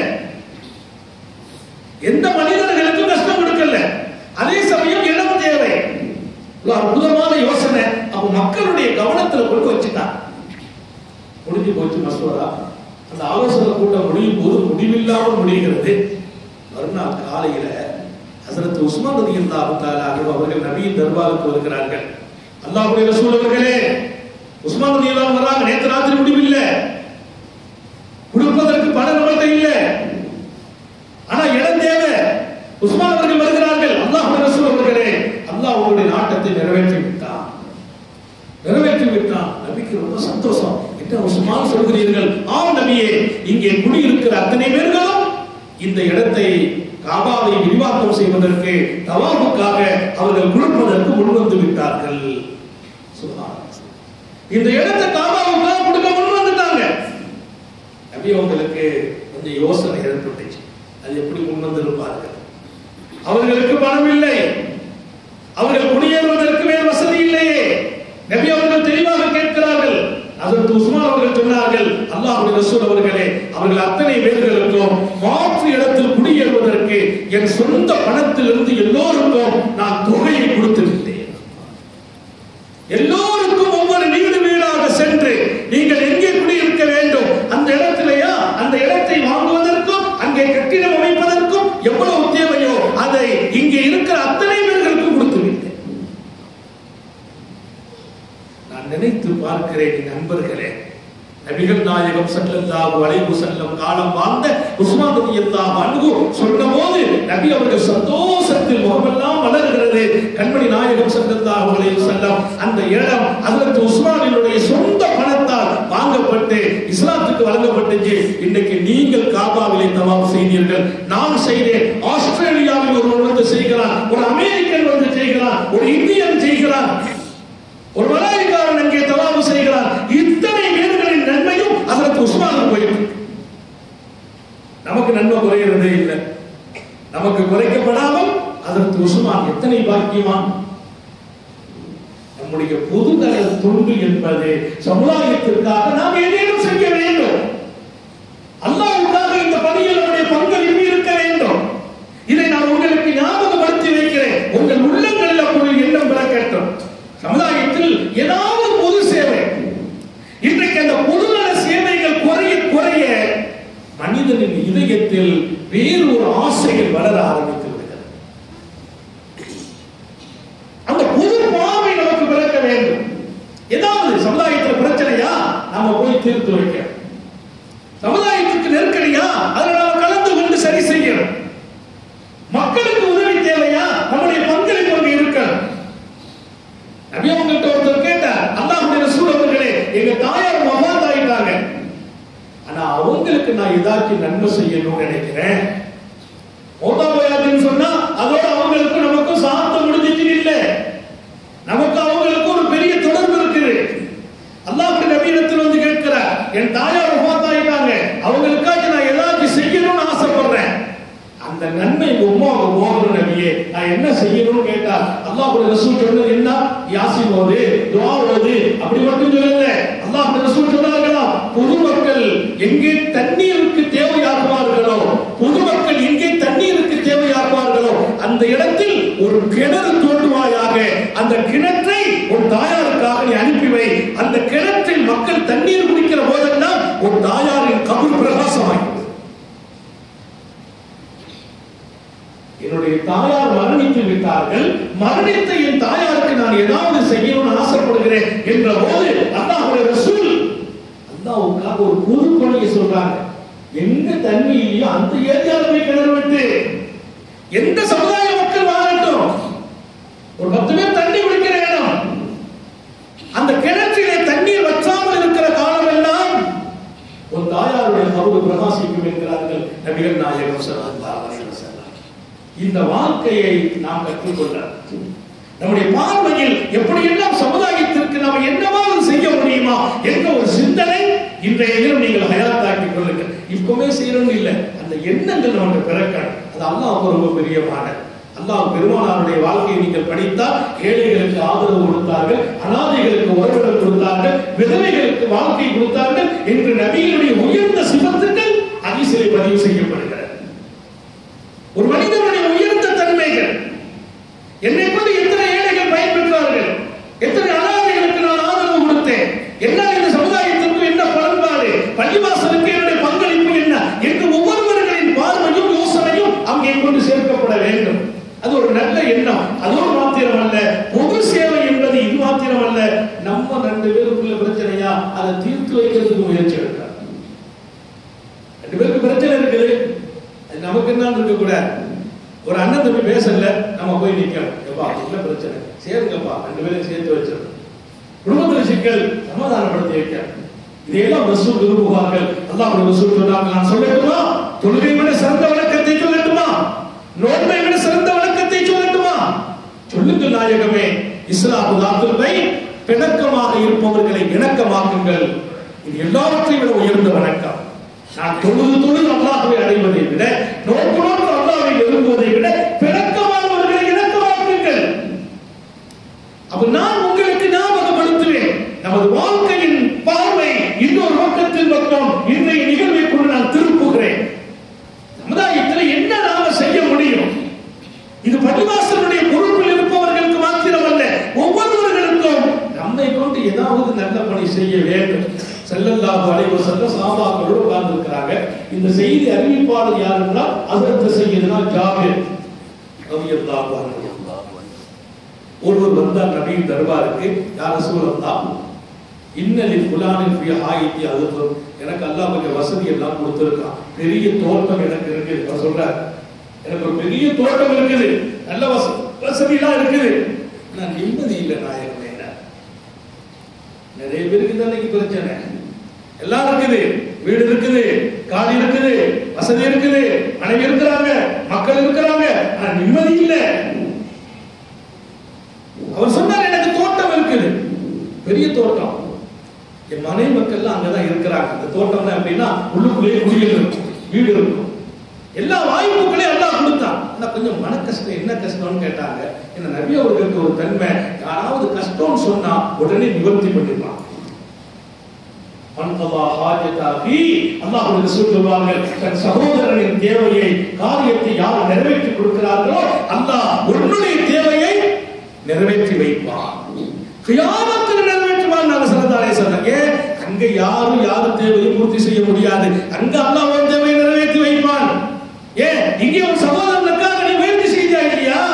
எந்த மனிதர்களுக்கும் கஷ்டம் கொடுக்கல அதே சமயம் இடம் தேவை ஒரு அற்புதமான யோசனை அப்ப மக்களுடைய கவனத்துல கொண்டு வச்சுட்டான் முடிஞ்சு போச்சு மசோதா அந்த ஆலோசனை கூட்டம் முடியும் போது முடிவில்லாமல் முடிகிறது மறுநாள் காலையில ஹசரத் உஸ்மான் ரதி அல்லாஹு அவர்கள் நபியின் தர்பாருக்கு வருகிறார்கள் அல்லாஹ்வுடைய ரசூல் அவர்களே உஸ்மான் ரதி அல்லாஹ் வராங்க நேற்று ராத்திரி முடிவில்லை கொடுப்பதற்கு பணம் நம்மள்ட்ட இல்லை ஆனா இடம் தேவை உஸ்மான் அவர்கள் வருகிறார்கள் அல்லாஹ் ரசூல் அவர்களே அல்லாஹ் உங்களுடைய நாட்டத்தை நிறைவேற்றி விட்டான் நிறைவேற்றி விட்டான் நபிக்கு ரொம்ப சந்தோஷம் என்ன உஸ்மான் சொல்கிறீர்கள் ஆம் நபியே இங்கே குடியிருக்கிற அத்தனை பேர்களும் இந்த இடத்தை காபாவை விரிவாக்கம் செய்வதற்கு தவாபுக்காக அவர்கள் கொடுப்பதற்கு முன்வந்து விட்டார்கள் சுப்ஹானல்லாஹ். இந்த இடத்தை காபாவுக்காக கொடுக்க முன் வந்துட்டாங்க நபி அவங்களுக்கு கொஞ்சம் யோசனை ஏற்பட்டுச்சு அது எப்படி முன் வந்திருப்பார்கள் அவர்களுக்கு பணம் இல்லை அவர்கள் குடியேறுவதற்கு வேறு வசதி இல்லையே நபி அவர்கள் தெளிவாக கேட்கிறார்கள் அதற்கு உஸ்மான் அவர்கள் சொன்னார்கள் அல்லாஹ்வுடைய ரசூல் அவர்களே அவர்கள் அத்தனை பேர்களுக்கும் மாற்று இடத்தில் குடியேறுவதற்கு என் சொந்த பணத்திலிருந்து எல்லோருக்கும் நான் தொகையை கொடுத்து விட்டேன் எல்லோருக்கும் ஒவ்வொரு வீடு வீடாக சென்று நீங்கள் எங்கே குடியிருக்க வேண்டும் அந்த இடத்திலேயா அந்த இடத்தை வாங்குவதற்கும் அங்கே கட்டிடம் அமைப்பதற்கும் எவ்வளவு தேவையோ அதை இங்கே இருக்கிற அத்தனை பேர்களுக்கும் கொடுத்து விட்டேன் நான் நினைத்து பார்க்கிறேன் என் நண்பர்களே நபிகள் நாயகம் ஸல்லல்லாஹு அலைஹி வஸல்லம் காலம் வாழ்ந்த உஸ்மான் ரலியல்லாஹு அன்ஹு சொன்னபோது நபி அவர்கள் சந்தோஷத்தில் முகமெல்லாம் மலர்கிறது கண்மணி நாயகம் ஸல்லல்லாஹு அலைஹி வஸல்லம் அந்த இடம் ஹஜ்ரத் உஸ்மானினுடைய சொந்த பணத்தால் வாங்கப்பட்டு இஸ்லாத்துக்கு வழங்கப்பட்டுச்சு இன்னைக்கு நீங்கள் காபாவிலே தவாப் செய்தீர்கள் நான் செய்தேன் ஆஸ்திரேலியாவில் ஒருவர் வந்து செய்கிறான் ஒரு அமெரிக்கன் வந்து செய்கிறான் ஒரு இந்தியன் செய்கிறான் ஒரு மலாய்க்காரன் அங்கே தவாபு செய்கிறார் இத்தனை பேர்களின் நன்மையும் அதற்கு உஸ்மானுக்கு போயிருக்கு நமக்கு நன்மை குறைகிறதே இல்லை நமக்கு குறைக்கப்படாமல் அதற்கு உஸ்மான் எத்தனை பாக்கியவான் நம் நம்முடைய பொதுநல தொண்டு என்பது சமுதாயத்திற்காக நாம் ஏதேனும் செய்ய வேண்டும் அல்லாஹ்வுக்காக இந்த பணியில் நம்முடைய பங்களிப்பு இருக்க வேண்டும் இதை நான் உங்களுக்கு ஞாபகப்படுத்தி வைக்கிறேன் உங்கள் உள்ளங்களில் அப்பொழுது எண்ணம் பிறக்கட்டும் சமுதாயத்தில் ஏதாவது பொது சேவை இன்றைக்கு அந்த பொதுநல சேவைகள் குறைய குறைய மனிதனின் இதயத்தில் வேறு ஒரு ஆசைகள் வளர ஆரம்பித்து விடுகிறது அந்த பொது பார்வை நமக்கு பிறக்க வேண்டும் ஏதாவது சமுதாயத்தில் பிரச்சனையா நாம போய் தீர்த்து வைக்க சமுதாயத்துக்கு நெருக்கடியா அதில் நாம கலந்து கொண்டு சரி செய்யணும் மக்களுக்கு உதவி தேவையா நம்முடைய பங்களிப்பு அங்க இருக்கணும் நபி அவங்கள்ட்ட ஒருத்தர் கேட்டார் அல்லாஹ்வுடைய ரசூல் அவர்களே எங்க தாயார் மகாத் ஆயிட்டாங்க ஆனா அவங்களுக்கு நான் ஏதாச்சும் நன்மை செய்யணும்னு நினைக்கிறேன் மோதா போயாதுன்னு சொன்னா அதோட அவங்களுக்கு நமக்கும் சாந்தம் முடிஞ்சிச்சு இல்ல நமக்கு அவங்களுக்கு ஒரு பெரிய தொடர்பு இருக்குது அல்லாஹ் நபீனத்தில் வந்து கேட்கிறார் என் தாயார் உபாத்தாயிட்டாங்க அவங்களுக்காச்சும் நான் ஏதாச்சும் செய்யணும்னு ஆசைப்படுறேன் அந்த நன்மை உங்க உமாவுக்கு போகணும் நபியே நான் என்ன செய்யணும்னு கேட்டா அல்லாஹ் ரசூல் சொன்னது என்ன யாசின் ஓது துஆ ஓது அப்படி மட்டும் சொல்லல அல்லாஹ் ரசூல் சொன்னார்களா பொதுமக்கள் எங்கே தண்ணீருக்கு தேவையாகுவார்களோ பொதுமக்கள் எங்கே தண்ணீருக்கு தேவையாகுவார்களோ அந்த இடத்தில் ஒரு கிணறு தோண்டுவாயாக அந்த கிணற்றை ஒரு தாயாருக்காக நீ அனுப்பி வை அந்த கிணற்றில் மக்கள் தண்ணீர் குடிக்கிற போதெல்லாம் ஒரு தாயாரின் கபர் பிரகாசமாய் என்னுடைய தாயார் மரணித்து விட்டார்கள் மரணித்த என் தாயாருக்கு நான் ஏதாவது செய்யணும்னு ஆசைப்படுகிறேன் என்ற போது அல்லாஹ்வுடைய ரசூல் அல்லாஹ்வுக்காக ஒரு பொது பணியை சொல்றாங்க எங்க தண்ணி இல்லையோ அந்த ஏரியால போய் கிணறு விட்டு எந்த சமுதாய மக்கள் வாழட்டும் ஒரு பத்து பேர் தண்ணி குடிக்கிற இடம் அந்த கிணற்றிலே தண்ணீர் வற்றாமல் இருக்கிற காலம் எல்லாம் ஒரு தாயாருடைய கவுடு பிரகாசிக்கும் என்கிறார்கள் நபிகள் நாயகம் ஸல்லல்லாஹு அலைஹி வஸல்லம் இந்த வாழ்க்கையை நாம் கற்றுக்கொள்ள நம்முடைய பார்வையில் எப்படியெல்லாம் சமுதாயத்திற்கு நாம் என்னவாவது செய்ய முடியுமா என்ற ஒரு சிந்தனை இன்றைய தினம் நீங்கள் ஹயாத்தாக்கிக் கொள்ளுங்கள் இப்பவே செய்யணும்னு இல்லை அந்த எண்ணங்கள் நமக்கு பிறக்கணும் அது அல்லாஹ் ரொம்ப பெரியமான அல்லாஹ் பெருமானாருடைய வாழ்க்கையை நீங்கள் படித்தால் ஏழைகளுக்கு ஆதரவு கொடுத்தார்கள் அனாதைகளுக்கு உறவுகள் கொடுத்தார்கள் விதவைகளுக்கு வாழ்க்கை கொடுத்தார்கள் என்று நபியினுடைய உயர்ந்த சிபத்துக்கள் அதிசிலை பதிவு செய்யப்படுகிறது ஒரு மனிதனுடைய உயர்ந்த தன்மைகள் என்னை கொண்டு எத்தனை ஏழைகள் பயன்பெற்றார்கள் எத்தனை அனாதைகளுக்கு நான் ஆதரவு கொடுத்தேன் என்ன இந்த சமுதாயத்திற்கு என்ன பலன்பாடு பள்ளிவாசலுக்கு என்னுடைய பங்களிப்பு என்ன என்று ஒவ்வொருவர்களின் பார்வையும் யோசனையும் அங்கே கொண்டு சேர்க்கப்பட வேண்டும் அது ஒரு நல்ல எண்ணம் அதோடு மாத்திரம் அல்ல பொது சேவை என்பது இது மாத்திரம் அல்ல நம்ம ரெண்டு பேருக்குள்ள பிரச்சனையா அதை தீர்த்து வைக்கிறதுக்கு முயற்சி எடுக்கிறார் ரெண்டு பேருக்கு பிரச்சனை இருக்குது அது நமக்கு என்ன இருக்க கூடாது ஒரு அண்ணன் தம்பி பேசல நம்ம போய் நிக்கணும் எப்பா என்ன பிரச்சனை சேருங்கப்பா ரெண்டு பேரும் சேர்த்து வச்சிடணும் குடும்பத்துல சிக்கல் சமாதானப்படுத்தி வைக்க இதையெல்லாம் ரசூல் விரும்புவார்கள் அல்லாஹ் ரசூல் சொன்னாங்க நான் சொல்லட்டுமா தொழுகை விட சிறந்த வழக்கத்தை சொல்லட்டுமா நோன்பை விட சிறந்த வழக்கத்தை சொல்லட்டுமா சொல்லுங்கள் நாயகமே இஸ்லாம் தாத்துல்பை பிணக்கமாக இருப்பவர்களை இணக்கமாக்குங்கள் இது எல்லாவற்றையும் விட உயர்ந்த வணக்கம் நான் தொழுது தொழுது அல்லாஹ்வை அடைவதை விட நோக்கு நோக்கு அல்லாஹ்வை நெருங்குவதை விட பிணக்கமானவர்களை இணக்கமாக்குங்கள் அப்ப நான் உங்களுக்கு ஞாபகப்படுத்துவேன் நமது வாழ்க்கையின் பார்வை இன்னொரு பக்கத்தில் பக்கம் இன்றைய நிகழ்வை கொண்டு நான் திருப்புகிறேன் சமுதாயத்தில் என்ன நாம செய்ய முடியும் இது பள்ளிவாசலுடைய பொறுப்பில் இருப்பவர்களுக்கு மாத்திரமல்ல ஒவ்வொருவர்களுக்கும் நம்மை கொண்டு ஏதாவது நல்ல பணி செய்ய வேண்டும் செல்லல்லாஹு அலைஹி வஸல்லம் சஹாபாக்களோடு உட்கார்ந்து இருக்கிறாங்க இந்த செய்தி அறிவிப்பாளர் யார் என்றால் ஹஜ்ரத் சையதுனா ஜாபிர் ரலியல்லாஹு அன்ஹு ஒருவர் வந்தார் நபியின் தர்பாருக்கு யார் ரசூலல்லாஹ் இன்னலில் புலானின் ஃபிய ஆயித்தி அது எனக்கு அல்லாஹ் கொஞ்சம் வசதி எல்லாம் கொடுத்திருக்கான் பெரிய தோட்டம் எனக்கு இருக்குது அவர் சொல்றார் எனக்கு ஒரு பெரிய தோட்டம் இருக்குது நல்ல வச வசதி எல்லாம் இருக்குது நான் நிம்மதி இல்லை நாயகமே நிறைய பேருக்கு தான் இன்னைக்கு பிரச்சனை எல்லாம் இருக்குது வீடு இருக்குது காடி இருக்குது வசதி இருக்குது மனைவி இருக்கிறாங்க மக்கள் இருக்கிறாங்க ஆனா நிம்மதி இல்லை அவர் சொன்னார் எனக்கு தோட்டம் இருக்குது பெரிய தோட்டம் என் மனைவி மக்கள்லாம் அங்கதான் இருக்கிறாங்க அந்த தோட்டம் தான் எப்படின்னா உள்ளுக்குள்ளேயே குடிகள் இருக்கும் வீடு இருக்கும் எல்லா வாய்ப்புகளையும் எல்லாம் கொடுத்தான் ஆனா கொஞ்சம் மன கஷ்டம் என்ன கஷ்டம்னு கேட்டாங்க என்ன நபி அவர்களுக்கு ஒரு தன்மை யாராவது கஷ்டம்னு சொன்னா உடனே நிவர்த்தி பண்ணிடலாம் அன்கதா ஹாஜதாகி அல்லாஹ்வுடைய ரசூல் சொல்வார்கள் தன் சகோதரனின் தேவையை காரியத்தை யார் நிறைவேற்றி கொடுக்கிறார்களோ அல்லாஹ் உன்னுடைய தேவையை நிறைவேற்றி வைப்பான் கியாமத்தில் நிறைவேற்றுவான் நாங்க சல்லல்லாஹு அலைஹி வஸல்லம் ஏன் அங்க யாரும் யாரும் தேவையை பூர்த்தி செய்ய முடியாது அங்க அல்லாஹ் உன் தேவையை நிறைவேற்றி வைப்பான் ஏன் இங்கே உன் சகோதரனுக்காக நீ முயற்சி செய்தா இல்லையா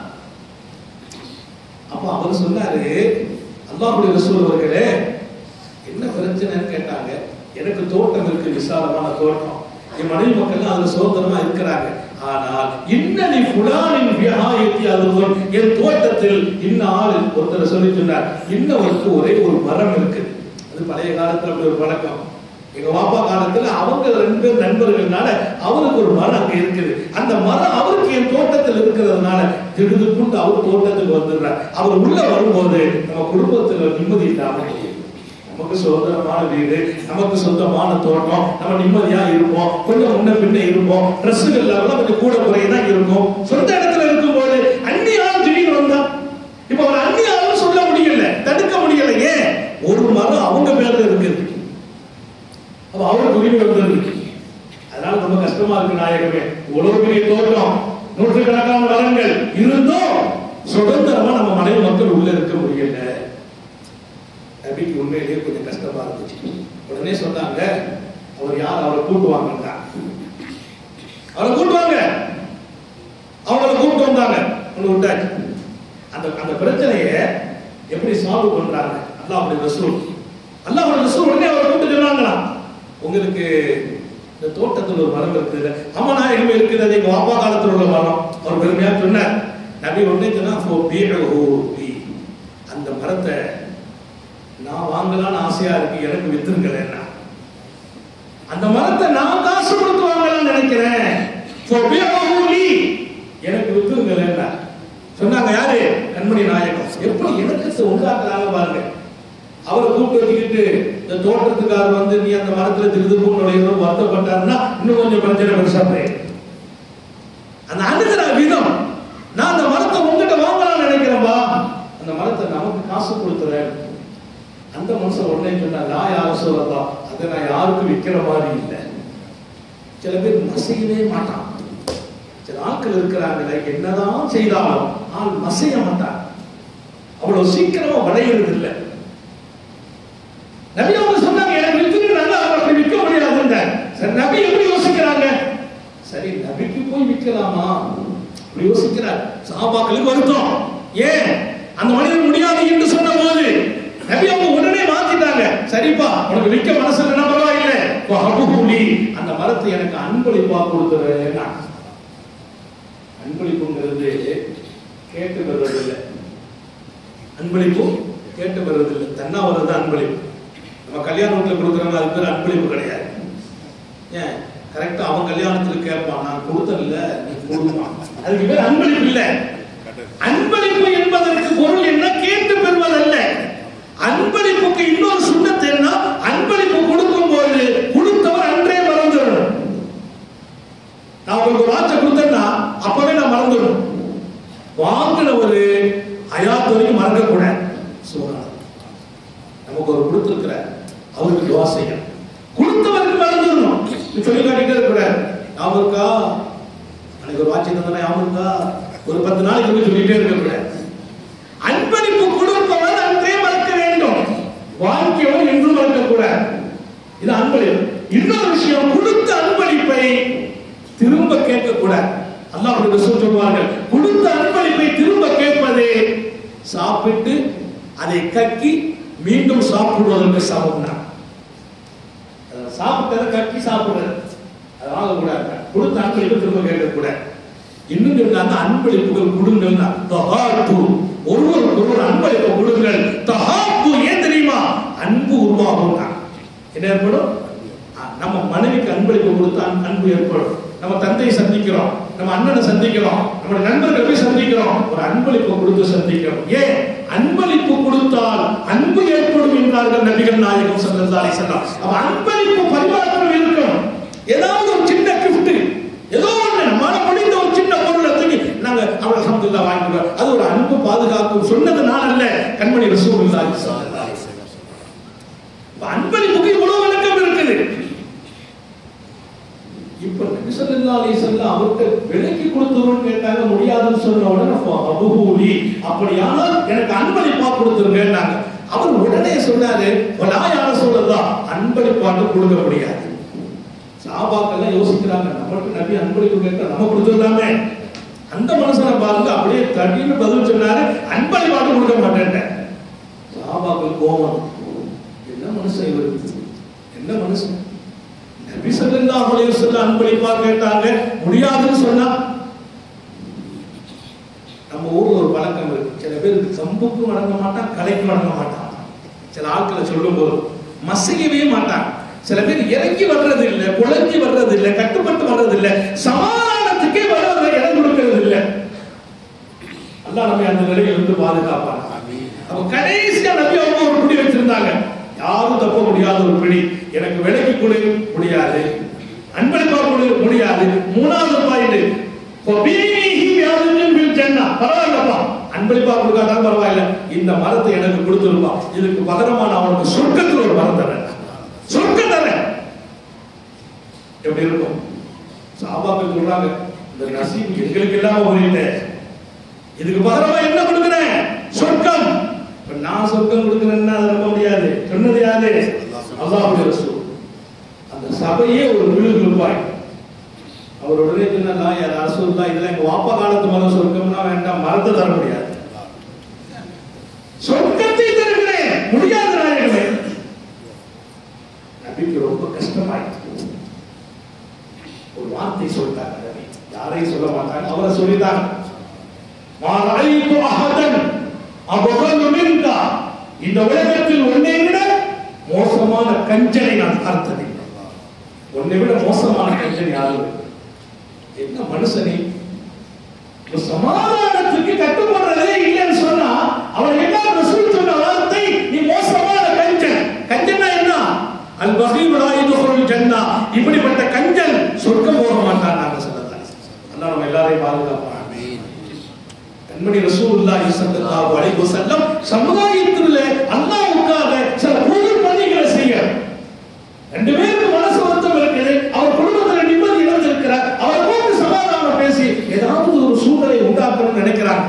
அப்ப அவர் சொன்னாரு அல்லாஹ்வுடைய ரசூல் அவர்களே என்ன பிரச்சனைன்னு கேட்டாங்க எனக்கு தோட்டம் இருக்கு விசாலமான தோட்டம் என் மனைவி மக்கள் அதுல சுதந்திரமா இருக்கிறாங்க ஆனால் இன்னனி புலானின் வியாயத்தி அதுவும் என் தோட்டத்தில் இன்ன ஆள் ஒருத்தர் சொல்லி சொன்னார் இன்னவருக்கு ஒரே ஒரு மரம் இருக்கு அது பழைய காலத்துல அப்படி ஒரு பழக்கம் எங்க வாப்பா காலத்துல அவங்க ரெண்டு பேர் நண்பர்கள்னால அவருக்கு ஒரு மரம் அங்க இருக்குது அந்த மரம் அவருக்கு என் தோட்டத்தில் இருக்கிறதுனால திடுதுப்புண்டு அவர் தோட்டத்துக்கு வந்துடுறார் அவர் உள்ள வரும்போது நம்ம குடும்பத்துல நிம்மதி இல்லாம போகுது. நமக்கு சுதந்திரமான வீடு நமக்கு சொந்தமான தோட்டம் நம்ம நிம்மதியா இருப்போம் கொஞ்சம் முன்ன பின்ன இருப்போம் ட்ரெஸ்ஸுகள் எல்லாம் கொஞ்சம் கூட குறையதான் இருக்கும் சொந்த இடத்துல இருக்கும்போது அந்நிய ஆள் திடீர்னு வந்தா இப்ப ஒரு அந்நிய ஆளும் சொல்ல முடியல தடுக்க முடியல ஏன் ஒரு மரம் அவங்க பேர்ல இருக்குது அப்ப அவருக்கு உரிமை வந்தது அதனால ரொம்ப கஷ்டமா இருக்கு நாயகமே இவ்வளவு பெரிய தோட்டம் நூற்றுக்கணக்கான மரங்கள் இருந்தும் சுதந்திரமா நம்ம மனைவி மக்கள் உள்ள இருக்க முடியல நபிக்கு உண்மையிலேயே கொஞ்சம் கஷ்டமா இருந்துச்சு உடனே சொன்னாங்க அவர் யார் அவரை கூட்டுவாங்கன்னா அவரை கூட்டுவாங்க அவங்கள கூப்பிட்டு வந்தாங்க ஒண்ணு விட்டாச்சு அந்த அந்த பிரச்சனையை எப்படி சால்வ் பண்றாங்க அல்லாஹ்வுடைய ரசூல் அல்லாஹ்வுடைய ரசூல் உடனே அவரை கூப்பிட்டு சொன்னாங்களா உங்களுக்கு இந்த தோட்டத்தில் ஒரு மரம் இருக்குது அம்மநாயகம் இருக்குது அது எங்க வாப்பா காலத்தில் உள்ள மரம் அவர் பெருமையா சொன்னார் நபி உடனே சொன்னா "ஃபோ பீஅஹு பி." அந்த மரத்தை நான் வாங்கலாம்னு ஆசையா இருக்கு எனக்கு வித்துருங்களேன் அந்த மரத்தை நான் காசு கொடுத்து வாங்கலாம்னு நினைக்கிறேன் "ஃபோ பீஅஹு லி." எனக்கு வித்துருங்களேன் சொன்னாங்க யாரு கண்மணி நாயகம் எப்படி இணக்கத்தை உண்டாக்குறாங்க பாருங்க அவரை கூப்பிட்டு வச்சுக்கிட்டு இந்த தோட்டத்துக்காரர் வந்து நீ அந்த மரத்துல திருதுக்கும் நுழையிறோம் வருத்தப்பட்டாருன்னா இன்னும் கொஞ்சம் பிரச்சனை பெருசா போயிடும் அந்த அணுகிற விதம் நான் அந்த மரத்தை உங்ககிட்ட வாங்கலாம்னு நினைக்கிறேன்பா அந்த மரத்தை நமக்கு காசு கொடுத்துறேன் அந்த மனுஷன் உடனே சொன்னா நான் யாரும் சொல்லலாம் அதை நான் யாருக்கும் விற்கிற மாதிரி இல்லை சில பேர் மசையவே மாட்டான் சில ஆட்கள் இருக்கிறாங்களே என்னதான் செய்தாலும் ஆள் மசைய மாட்டான் அவ்வளவு சீக்கிரமா வளையிறது இல்லை நபி அவங்க சொன்னாங்க எனக்கு வித்துக்கிறாங்க அவங்க அப்படி விற்க முடியாதுன்ற சரி நபி எப்படி யோசிக்கிறாங்க சரி நபிக்கு போய் விற்கலாமா அப்படி யோசிக்கிறார் சஹாபாக்களுக்கு வருத்தம் ஏன் அந்த மனிதன் முடியாது என்று சொன்ன போது நபி அவங்க உடனே மாத்திட்டாங்க சரிப்பா உனக்கு விற்க மனசு இல்லைன்னா பரவாயில்லை அபுகூலி அந்த மரத்தை எனக்கு அன்பளிப்பா கொடுத்துறேன்னா அன்பளிப்புங்கிறது கேட்டு வர்றதில்லை அன்பளிப்பு கேட்டு வர்றதில்லை தன்னா வர்றது அன்பளிப்பு நம்ம கல்யாண வீட்டுல கொடுக்குறோம் அது பேர் அன்பளிப்பு கிடையாது ஏன் கரெக்டா அவன் கல்யாணத்துல கேட்பான் நான் கொடுத்தல நீ கொடுமா அதுக்கு பேர் அன்பளிப்பு இல்ல அன்பளிப்பு என்பதற்கு பொருள் என்ன கேட்டு பெறுவதல்ல அன்பளிப்புக்கு இன்னொரு சுண்ணத்து என்ன அன்பளிப்பு கொடுக்கும் போது கொடுத்தவர் அன்றே மறந்துடணும் நான் உங்களுக்கு ஒரு ஆட்சை கொடுத்தேன்னா அப்பவே நான் மறந்துடணும் வாங்கினவர் அயாத் வரைக்கும் மறக்க கூடாது சுபஹானல்லாஹ். நமக்கு ஒரு கொடுத்திருக்கிறார் அவருக்கு துவா செய்யணும் கொடுத்தவருக்கு மறந்துடணும் நீ சொல்லி காட்டிட்டே இருக்கக்கூடாது ஞாபகம் இருக்கா அன்னைக்கு ஒரு வாட்சி தந்தனா ஞாபகம் இருக்கா ஒரு பத்து நாளைக்கு போய் சொல்லிட்டே இருக்கக்கூடாது அன்பளிப்பு கொடுப்பவர் அன்றே மறக்க வேண்டும் வாங்கியவர் என்றும் மறக்கக்கூடாது இது அன்பளிப்பு இன்னொரு விஷயம் கொடுத்த அன்பளிப்பை திரும்ப கேட்கக்கூடாது அல்லாஹ் ரசூல் சொல்வார்கள் கொடுத்த அன்பளிப்பை திரும்ப கேட்பது சாப்பிட்டு அதை கக்கி மீண்டும் சாப்பிடுவதற்கு சமம் தான் சாப்பிட்டதை கக்கி சாப்பிடுறது அதை வாங்கக்கூடாது கொடுத்த அன்பளிப்பு திரும்ப கேட்கக்கூடாது இன்னும் சொன்னாங்க அன்பளிப்புகள் கொடுங்கள் தஹாத்து ஒருவருக்கு ஒருவர் அன்பளிப்பு கொடுங்கள் தஹாப்பு ஏன் தெரியுமா அன்பு உருவாகும் என்ன ஏற்படும் ஆ, நம்ம மனைவிக்கு அன்பளிப்பு கொடுத்தா அன்பு- அன்பு ஏற்படும் நம்ம தந்தையை சந்திக்கிறோம் நம்ம அண்ணனை சந்திக்கிறோம் நம்ம நண்பர்களை போய் சந்திக்கிறோம் ஒரு அன்பளிப்பு கொடுத்து சந்திக்கிறோம் ஏன் அன்பளிப்பு கொடுத்தால் அன்பு ஏற்படும் என்றார்கள் நபிகள் நாயகம் ஸல்லல்லாஹு அலைஹி வஸல்லம் அப்ப அன்பளிப்பு பரிமாற்றம் இருக்கும் ஏதாவது ஒரு சின்ன gift ஏதோ ஒண்ணு நம்மால முடிந்த ஒரு சின்ன பொருளை தூக்கி பாதுகாக்கும் சொன்னது நான் அல்ல கண்மணி ரசூலுல்லாஹி ஸல்லல்லாஹு அலைஹி வஸல்லம் இப்ப அன்பளிப்புக்கு இவ்வளவு விளக்கம் இருக்குது இப்ப நபி ஸல்லல்லாஹு அலைஹி வஸல்லம் அவர்கிட்ட விலைக்கு கொடுத்துருன்னு கேட்டாங்க முடியாதுன்னு சொன்ன உடனே அப்போ அபூஹூலி அப்படியானால் எனக்கு அன்பளிப்பா கொடுத்துருங்கன்னாங்க அவர் உடனே சொன்னாரு வலா யார சொல்லலாம் அன்பளிப்பாட்டு கொடுக்க முடியாது சாபாக்கெல்லாம் யோசிக்கிறாங்க நம்மளுக்கு நபி அன்பளிப்பு கேட்க நம்ம கொடுத்துடலாமே அந்த மனுஷனை பாருங்க அப்படியே தட்டின்னு பதில் சொன்னாரு அன்பளிப்பாட்டு கொடுக்க மாட்டேன் சாபாக்கள் கோபம் என்ன மனுஷன் இவர் என்ன மனுஷன் நபி ஸல்லல்லாஹு அலைஹி வஸல்லம் அன்பளிப்பா கேட்டாங்க முடியாதுன்னு சொன்னா நம்ம ஊர்ல ஒரு பழக்கம் இருக்கு சில பேர் கம்புக்கும் வணங்க மாட்டான் கலைக்கும் வணங்க மாட்டான் சில ஆட்களை சொல்லும் போது மசிக்கவே மாட்டான் சில பேர் இறங்கி வர்றது இல்ல குழஞ்சி வர்றது இல்ல கட்டுப்பட்டு வர்றது இல்ல சமாதானத்துக்கே வர்றது இடம் கொடுக்கிறது இல்ல அல்லாஹ் நம்ம அந்த நிலையில இருந்து பாதுகாப்பான் அப்ப கடைசியா நபி அவங்க ஒரு பிடி வச்சிருந்தாங்க யாரும் தப்ப முடியாத ஒரு பிடி எனக்கு விலைக்கு கொடு முடியாது அன்பளிப்பா கொடு முடியாது மூணாவது பாயிண்ட் பரவாயில்லப்பா அன்பளிப்பா கொடுக்காதான் பரவாயில்ல இந்த மரத்தை எனக்கு கொடுத்துருப்பா இதுக்கு பகரமா நான் அவனுக்கு சொர்க்கத்தில் ஒரு மரம் தரேன் சொர்க்கம் தரேன் எப்படி இருக்கும் சாபாக்கள் சொல்றாங்க இந்த நசீப் எங்களுக்கு இல்லாம போயிட்டு இதுக்கு பகரமா என்ன கொடுக்கிறேன் சொர்க்கம் இப்ப நான் சொர்க்கம் கொடுக்கிறேன்னா அதை நம்ப முடியாது சொன்னது யாரு அல்லாஹ்வுடைய ரசூல் அந்த சபையே ஒரு விழுவிழுப்பாய் அவர் உடனே சொன்னா யார் ரசூல் தான் இதெல்லாம் எங்க வாப்பா காலத்து மரம் சொர்க்கம்னா வேண்டாம் மரத்தை தர முடியாது சொர்க்கத்தை தருகிறேன் முடியாது நாயகமே நபிக்கு ரொம்ப கஷ்டமாயிடுச்சு ஒரு வார்த்தை சொல்லிட்டாங்க நபி யாரையும் சொல்ல மாட்டாங்க அவரை சொல்லிட்டாங்க மா ரஅய்து அஹதன் அபகல் மின்கா இந்த உலகத்தில் உன்னை விட மோசமான கஞ்சனை நான் பார்த்ததில்லை உன்னை விட மோசமான கஞ்சன் யாரும் இல்லை. என்ன மனுஷனே ஒரு சமாதானத்துக்கு கட்டுப்படுறதே இல்லைன்னு சொன்னா அவர் என்ன ரசூல் சொன்ன வார்த்தை நீ மோசமான கஞ்சன் கஞ்சன்னா என்ன அல் பகீர் ராயிதுல் ஜன்னா இப்படிப்பட்ட கஞ்சன் சொர்க்கம் போக மாட்டான் நாங்க சொல்லலாம் அல்லாஹ் நம்ம எல்லாரையும் பாதுகாப்பான் கண்மணி ரசூலுல்லாஹி ஸல்லல்லாஹு அலைஹி வஸல்லம் சமுதாயத்தில் அல்லாஹ்வுக்காக சில பொது பணிகளை செய்ய ரெண்டு பேருக்கு மனசு வருத்தம் இருக்குது அவர் குடும்பத்துல நிம்மதி இழந்திருக்கிறார் அவர் போட்டு சமாதானம் பேசி ஏதாவது ஒரு சூழலை உண்டாக்கணும்னு நினைக்கிறாங்க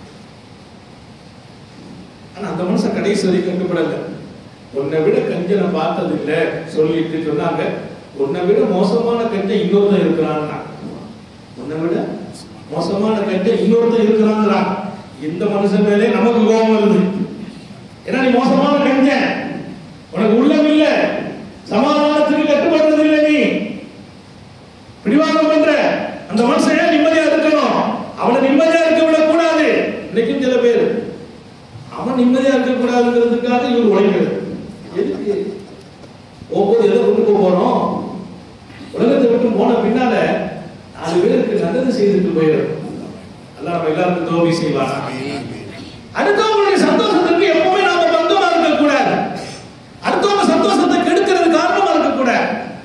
ஆனா அந்த மனுஷன் கடைசி வரைக்கும் கட்டுப்படல உன்னை விட கஞ்சனை பார்த்தது இல்ல சொல்லிட்டு சொன்னாங்க உன்னை விட மோசமான கஞ்சன் இன்னொருத்தன் இருக்கிறான்னா உன்னை விட மோசமான கஞ்சன் இன்னொருத்தன் இருக்கிறாங்கிறான் இந்த மனுஷன் மேலே நமக்கு கோபம் வருது ஏன்னா நீ மோசமான கஞ்சன் உனக்கு உள்ளம் இல்ல சமாதானத்துக்கு கட்டுப்படுறது இல்ல நீ பிடிவாதம் பண்ற அந்த மனுஷன் ஏன் நிம்மதியா இருக்கணும் அவனை நிம்மதியா இருக்க விட கூடாது இன்னைக்கும் சில பேர் அவன் நிம்மதியா இருக்க கூடாதுங்கிறதுக்காக இவர் உழைக்கிறது எதுக்கு ஒவ்வொரு எதை கொண்டு போக போறோம் உலகத்தை விட்டு போன பின்னால நாலு பேருக்கு நல்லது செய்துட்டு போயிடும் அல்லாஹ் நம்ம எல்லாருக்கும் தோல்வி செய்வானா அடுத்தவங்களுடைய சந்தோஷத்துக்கு எப்பவுமே நாம பந்தமா இருக்க கூடாது அடுத்தவங்க சந்தோஷத்தை கெடுக்கிறது காரணமா இருக்க கூடாது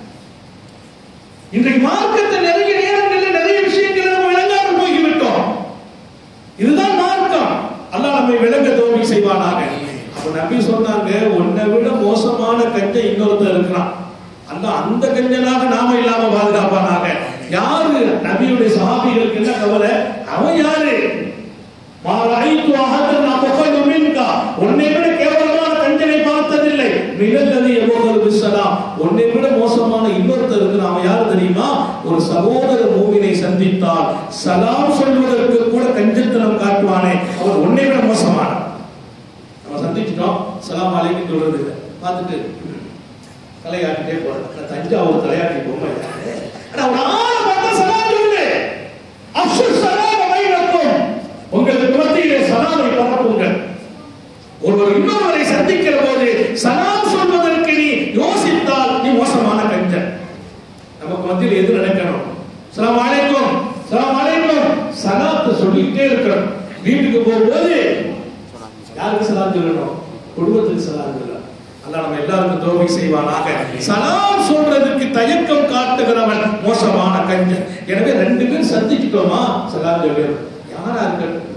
இன்றைக்கு மார்க்கத்தை நிறைய நேரங்களில் நிறைய விஷயங்களை நம்ம விளங்காமல் போய்விட்டோம் இதுதான் மார்க்கம் அல்லாஹ் நம்மை விளங்க தோல்வி செய்வானாக அப்ப நபி சொன்னாங்க உன்னை விட மோசமான கஞ்சன் இன்னொருத்தர் இருக்கிறான் அந்த அந்த கஞ்சனாக நாம இல்லாம பாதுகாப்பானாக யாரு நபியுடைய சஹாபிகளுக்கு என்ன கவலை அவன் யாரு மாறாய்த்து அகதன் அபகல் மின்கா உன்னை விட கேவலமான கஞ்சனை பார்த்ததில்லை மினல்லதி யபகல் பிஸ்ஸலாம் உன்னை விட மோசமான இன்னொருத்தருக்கு நாம யார் தெரியுமா ஒரு சகோதர மூவினை சந்தித்தால் சலாம் சொல்வதற்கு கூட கஞ்சத்தனம் காட்டுவானே அவர் உன்னை விட மோசமான நம்ம சந்திச்சிட்டோம் சலாம் அலைக்கும் சொல்றது இல்லை பார்த்துட்டு தலையாட்டிட்டே போறேன் நான் தஞ்சாவூர் தலையாட்டி பொம்மை ஆனா ஒரு ஆளை பார்த்தா சலாம் சொல்லு அப்சு சலாம் வைரக்கும் உங்களுக்கு மத்தியிலே சலாமை பரப்புங்கள் ஒருவர் இன்னொருவரை சந்திக்கிற போது சலாம் சொல்வதற்கு நீ யோசித்தால் நீ மோசமான கஞ்சன் நமக்கு மத்தியில் எது நடக்கணும் சலாம் அலைக்கும் சலாம் அலைக்கும் சலாத்தை சொல்லிட்டே இருக்கணும் வீட்டுக்கு போகும்போது யாருக்கு சலாம் சொல்லணும் குடும்பத்துக்கு சலாம் சொல்லணும் அல்லாஹ் நம்ம எல்லாருக்கும் தோல்வி செய்வானாக சலாம் சொல்றதுக்கு தயக்கம் காட்டுகிறவன் மோசமான கஞ்சன் எனவே ரெண்டு பேரும் சந்திக்கிட்டோமா சலாம் சொல்லிடும் யாரா இருக்கட்டும்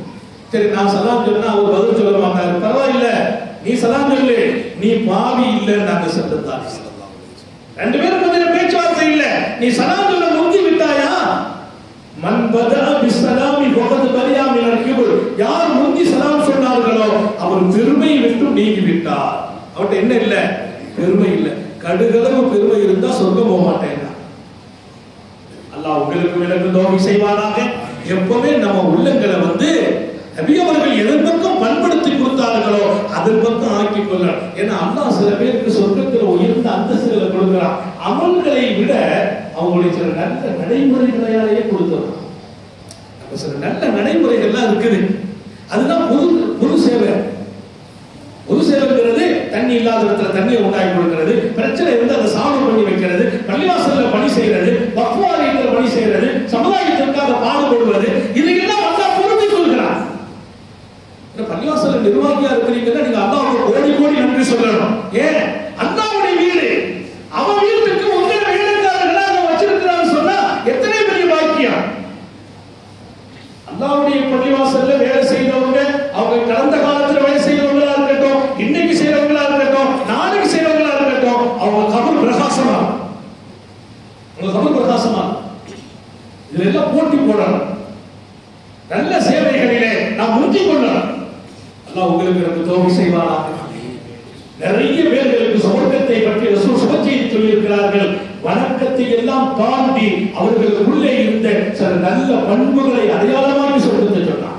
சரி நான் சலாம் சொன்னா அவர் பதில் சொல்ல மாட்டாரு பரவாயில்ல நீ சலாம் சொல்லு நீ பாவி இல்ல நாங்க சொல்லுதான் ரெண்டு பேரும் கொஞ்சம் பேச்சுவார்த்தை இல்ல நீ சலாம் சொல்ல முந்தி விட்டாயா மன் பதா பிஸ்ஸலாமி ஃபகத் பரியா மினல் கிப்ர் யார் முந்தி சலாம் சொன்னார்களோ அவர் பெருமை விட்டு நீங்கி விட்டார் அவர்ட்ட என்ன இல்ல பெருமை இல்ல கடுகளவு பெருமை இருந்தா சொர்க்கம் போக மாட்டேன் அல்லாஹ் உங்களுக்கு விளக்கு தோகை செய்வாராக எப்பவுமே நம்ம உள்ளங்களை வந்து நபி அவர்கள் எதன் பக்கம் பண்படுத்தி கொடுத்தார்களோ அதன் பக்கம் ஆக்கி கொள்ளலாம் ஏன்னா அல்லாஹ் சில பேருக்கு சொர்க்கத்துல உயர்ந்த அந்தஸ்துகளை கொடுக்கிறான் அமல்களை விட அவங்களுடைய சில நல்ல நடைமுறைகளையாலேயே கொடுத்துறான் அப்ப சில நல்ல நடைமுறைகள்லாம் இருக்குது அதுதான் பொது பொது சேவை பொது சேவைங்கிறது தண்ணி இல்லாத இடத்துல தண்ணியை உண்டாக்கி கொடுக்கிறது பிரச்சனை இருந்து அதை சால்வ் பண்ணி வைக்கிறது பள்ளிவாசல்ல பணி செய்யறது பக்வாலயத்தில் பணி செய்யறது சமுதாயத்திற்காக பாடுபடுவது இதையெல்லாம் அல்லாஹ் பொருந்திக் கொள்கிறான் இந்த பள்ளிவாசல்ல நிர்வாகியா இருக்கிறீங்கன்னா நீங்க அல்லாஹ்வுக்கு கோடி கோடி நன்றி சொல்லணும் ஏன் அல்லாஹ்வுடைய வீடு அவன் வீட்டுக்கு உங்களை வேலைக்காரர்களாக வச்சிருக்கிறான்னு சொன்னா எத்தனை பெரிய பாக்கியம் அல்லாவுடைய பள்ளிவாசல்ல வேலை செய்தவங்க அவங்க கடந்த காலத்துல வேலை செய்தவங்களா இருக்கட்டும் இன்னைக்கு செய்யறவங்களா இருக்கட்டும் நாளைக்கு செய்யறவங்களா இருக்கட்டும் அவங்க கபர் பிரகாசமா இருக்கும். அவங்க கபர் பிரகாசமா இருக்கும். இதுல எல்லாம் போட்டி போடணும் நல்ல சேவைகளிலே நாம் முந்தி கொள்ளணும் அல்லாஹ் உங்களுக்கு எனக்கு தோல்வி செய்வானா நிறைய பேர்களுக்கு சுவர்க்கத்தை பற்றி ரசூல் சுபச்செய்தி சொல்லியிருக்கிறார்கள் வணக்கத்தை எல்லாம் தாண்டி அவர்களுக்குள்ளே இருந்த சில நல்ல பண்புகளை அடையாளமாக சொர்க்கத்தை சொன்னார்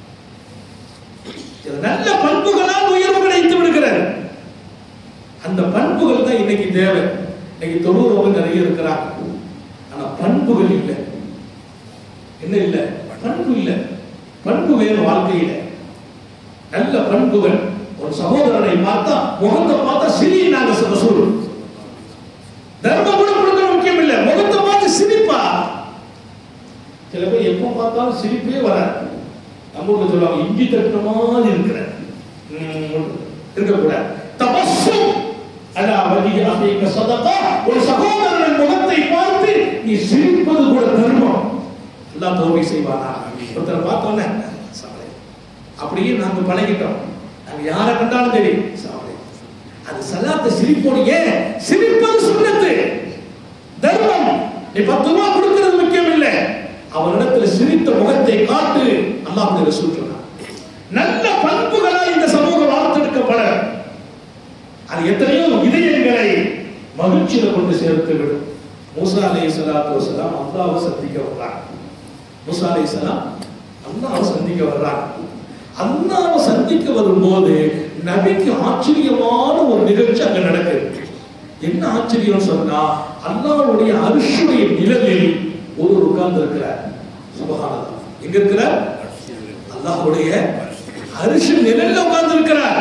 சில நல்ல பண்புகளால் உயர்வு கிடைத்து விடுகிறது அந்த பண்புகள் தான் இன்னைக்கு தேவை இன்னைக்கு தொழுறவங்க நிறைய இருக்கிறாங்க ஆனா பண்புகள் இல்லை என்ன இல்ல பண்பு இல்ல பண்பு வேறு வாழ்க்கையில நல்ல பண்புகள் ஒரு சகோதரனை பார்த்தா முகத்தை பார்த்தா சிரி நாங்க ரசூல் தர்மம் கூட கொடுக்க முக்கியம் இல்ல முகத்தை பார்த்து சிரிப்பா சில பேர் எப்ப பார்த்தாலும் சிரிப்பே வராது நம்ம ஊர்ல சொல்லுவாங்க இஞ்சி தட்டுன மாதிரி இருக்கிற இருக்கக்கூடாது தபஸ்ஸும் அலா வஜி அஹீக சதகா ஒரு சகோதரனின் முகத்தை பார்த்து நீ சிரிப்பது கூட தர்மம் அல்லாஹ் தௌபி செய்வானா ஒருத்தரை பார்த்தோன்னே சாவலே. அப்படியே நாங்க பழகிட்டோம் நாங்க யாரை கண்டாலும் சரி சாவலே. அது சலாத்த சிரிப்போடு ஏன் சிரிப்பது சுண்ணத்து தர்மம் நீ பத்து ரூபா கொடுக்கிறது முக்கியம் இல்லை அவனிடத்துல சிரித்த முகத்தை காட்டு அல்லாஹ் ரசூல் சொன்னார் நல்ல பண்புகளால் இந்த சமூகம் வளர்த்தெடுக்கப்பட அது எத்தனையோ இதயங்களை மகிழ்ச்சியில கொண்டு சேர்த்து விடும் மூசா அலை சலாத்து வசலாம் அல்லாவை சந்திக்க வர்றாங்க மூசா அலை சலாம் அல்லாவை சந்திக்க வர்றாங்க அல்லாவை சந்திக்க வரும்போது நபிக்கு ஆச்சரியமான ஒரு நிகழ்ச்சி அங்க நடக்குது என்ன ஆச்சரியம் சொன்னா அல்லாவுடைய அரிசுடைய நிழலில் ஒரு உட்கார்ந்து இருக்கிறார் சுபகானதா எங்க இருக்கிறார் அல்லாஹ்வுடைய அரிசி நிழல்ல உட்கார்ந்து இருக்கிறார்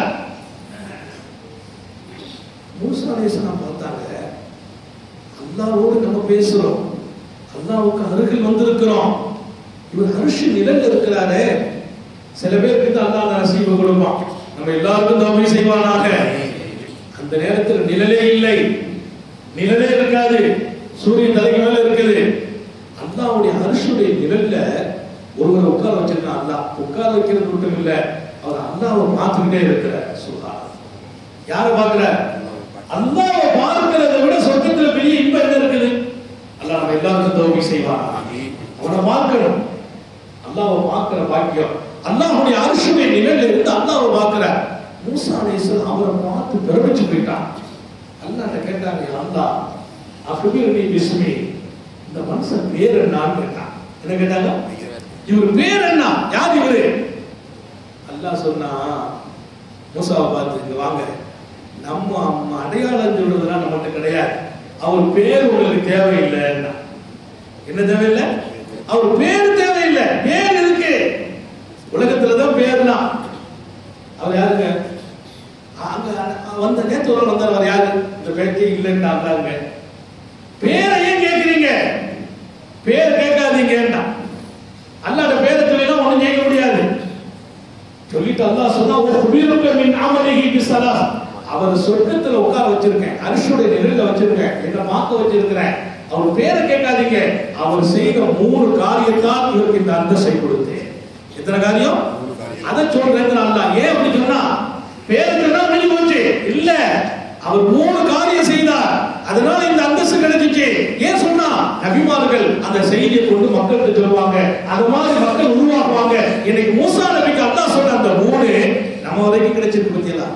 மூசா அலைஹிஸ்ஸலாம் பார்த்தாங்க அல்லாஹ்வோடு நம்ம பேசுறோம் அல்லாஹ்வுக்கு அருகில் வந்திருக்கிறோம் இவர் அரிசி நிழல்ல இருக்கிறாரே சில பேருக்கு தான் அல்லாஹ் நசீப கொடுப்பான் நம்ம எல்லாருக்கும் தோமை செய்வானாக அந்த நேரத்தில் நிழலே இல்லை நிழலே இருக்காது சூரியன் தலைக்கு மேல இருக்குது அல்லாஹ்வுடைய அரிசியுடைய நிழல்ல ஒருவர் உட்கார வச்சிருக்கான் அல்லாஹ் உட்கார வைக்கிறது மட்டும் இல்ல அவர் அல்லாஹ்வை பார்த்துக்கிட்டே இருக்கிறார் சுகார் யாரை பார்க்கிறார் அல்லாஹ்வை பார்க்கிறதை விட சொர்க்கத்துல பெரிய இன்பம் என்ன இருக்குது அல்லாஹ் நம்ம எல்லாருக்கும் தோல்வி செய்வான் அவனை பார்க்கணும் அல்லாஹ்வை பார்க்கிற பாக்கியம் அல்லாஹ்வுடைய அரிசியுடைய நிழல்ல இருந்து அல்லாஹ்வை பார்க்கிறார் மூசா அலைஹிஸ்ஸலாம் அவரை பார்த்து பிரமிச்சு போயிட்டான் அல்லாஹ்ட்ட கேட்டாங்க அல்லாஹ் அஃபிபிர்னி பிஸ்மி இந்த மனுஷன் பேர் என்னன்னு கேட்டான் என்ன கேட்டாங்க இவர் பேர் என்ன யார் இவரு அல்லாஹ் சொன்னா மூசாவை பார்த்து இங்க வாங்க நம்ம அம்மா அடையாளம் சொல்றதுலாம் நம்மகிட்ட கிடையாது அவர் பேர் உங்களுக்கு தேவையில்லைன்னா என்ன தேவையில்லை அவர் பேர் தேவையில்லை பேர் இருக்கு உலகத்துல தான் பேர்லாம் அவர் யாருங்க அங்க வந்த நேத்து ஒரு நாள் வந்தார் அவர் யாரு இந்த பேச்சே இல்லைன்னாங்க பேரை ஏன் கேட்கிறீங்க பேர் கேட்காதீங்கன்னா அல்லாத பேரை சொல்லினா ஒண்ணும் கேட்க முடியாது சொல்லிட்டு அல்லாஹ் சொன்னா ஒரு குபீருக்க மின் அமலிஹி பிஸலா அவர் சொர்க்கத்துல உட்கார வச்சிருக்கேன் அரிசியுடைய நிழல்ல வச்சிருக்கேன் என்ன பார்க்க வச்சிருக்கிறேன் அவர் பேரை கேட்காதீங்க அவர் செய்த மூணு காரியத்தால் இவருக்கு இந்த அந்தஸ்தை கொடுத்தேன் எத்தனை காரியம் அதை சொல்றேங்கிற அல்லாஹ் ஏன் அப்படி சொன்னா பேர் சொன்னா முடிஞ்சு போச்சு இல்ல அவர் மூணு காரியம் செய்தார் அதனால இந்த அந்தஸ்து கிடைச்சிச்சு ஏன் சொன்னா நபிமார்கள் அந்த செய்தியை கொண்டு மக்களுக்கு சொல்லுவாங்க அது மாதிரி மக்கள் உருவாக்குவாங்க இன்னைக்கு மூசா நபிக்கு அல்லாஹ் சொன்ன அந்த மூணு நம்ம வரைக்கும் கிடைச்சிருக்கு பத்தியலா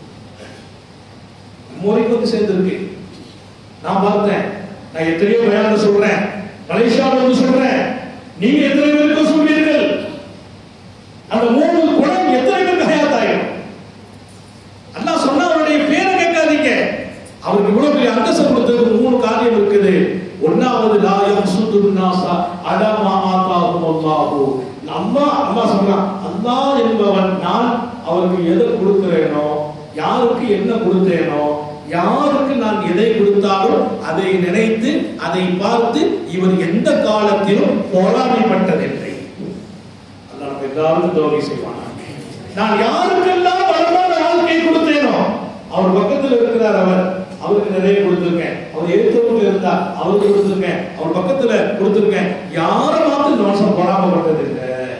நம்ம வரைக்கும் வந்து சேர்ந்திருக்கு நான் பார்த்தேன் நான் எத்தனையோ பயானம் சொல்றேன் மலேசியாவில் வந்து சொல்றேன் நீங்க எத்தனை பேருக்கு சொல்வீர்கள் அந்த மூணு குணம் எத்தனை பேருக்கு ஹயாத்தாயிரும் அல்லாஹ் சொன்னா அவருடைய பேரை கேட்காதீங்க அவருக்கு இவ்வளவு பெரிய அந்தஸ்து கொடுத்ததுக்கு மூணு காரியம் இருக்குது ஒன்னாவது லாயம் சுது நாசா அடாமா ஆத்தாஹும் அல்லாஹு அம்மா அம்மா சொல்றான் அல்லாஹ் என்பவன் நான் அவருக்கு எதை கொடுக்கிறேனோ யாருக்கு என்ன கொடுத்தேனோ யாருக்கு நான் எதை கொடுத்தாலும் அதை நினைத்து அதை பார்த்து இவர் எந்த காலத்திலும் பொறாமைப்பட்டதில்லை அல்லாஹ் நம்ம எல்லாருக்கும் தோல்வி செய்வான் நான் யாருக்கெல்லாம் வளமான வாழ்க்கையை கொடுத்தேனோ அவர் பக்கத்தில் இருக்கிறார் அவர் அவருக்கு நிறைய கொடுத்திருக்கேன் அவர் எழுத்தவர்கள் இருந்தா அவருக்கு கொடுத்திருக்கேன் அவர் பக்கத்துல கொடுத்திருக்கேன் யாரை பார்த்து இந்த வருஷம் பொறாமப்பட்டது இல்லை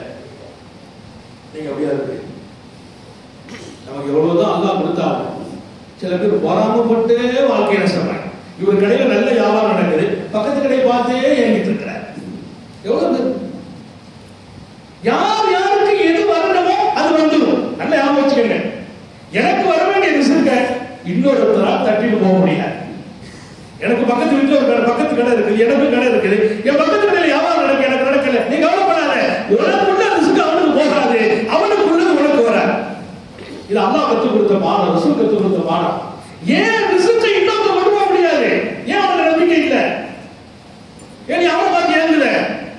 நீங்க அப்படியா இருக்கு நமக்கு எவ்வளவுதான் அல்லாஹ் கொடுத்தாலும் சில பேர் பொறாமப்பட்டே வாழ்க்கையை நஷ்டப்படுறாங்க இவர் கடையில நல்ல வியாபாரம் நடக்குது பக்கத்து கடையை பார்த்தே ஏங்கிட்டு இருக்கிறார் எவ்வளவு பேர் யார் யாருக்கு எது வரணுமோ அது வந்துடும் நல்ல ஞாபகம் வச்சுக்கோங்க எனக்கு வர வேண்டிய ரிசல்ட்ட இன்னொருத்தரால் தட்டிட்டு போக முடியாது எனக்கு பக்கத்து வீட்டுல ஒரு கடை பக்கத்து கடை இருக்குது எனக்கு கடை இருக்குது என் பக்கத்து கடையில வியாபாரம் நடக்கு எனக்கு நடக்கல நீ கவலைப்படாத உனக்குள்ள ரிஸ்க் அவனுக்கு போகாது அவனுக்குள்ளது உனக்கு வராது இது அல்லாஹ் கத்து கொடுத்த பாடம் ரிசல்ட் கத்து கொடுத்த பாடம் ஏன் ரிசல்ட்டை இன்னொருத்த கொண்டு போக முடியாது ஏன் அவனுக்கு நம்பிக்கை இல்லை ஏன் நீ அவனை பார்த்து ஏங்குல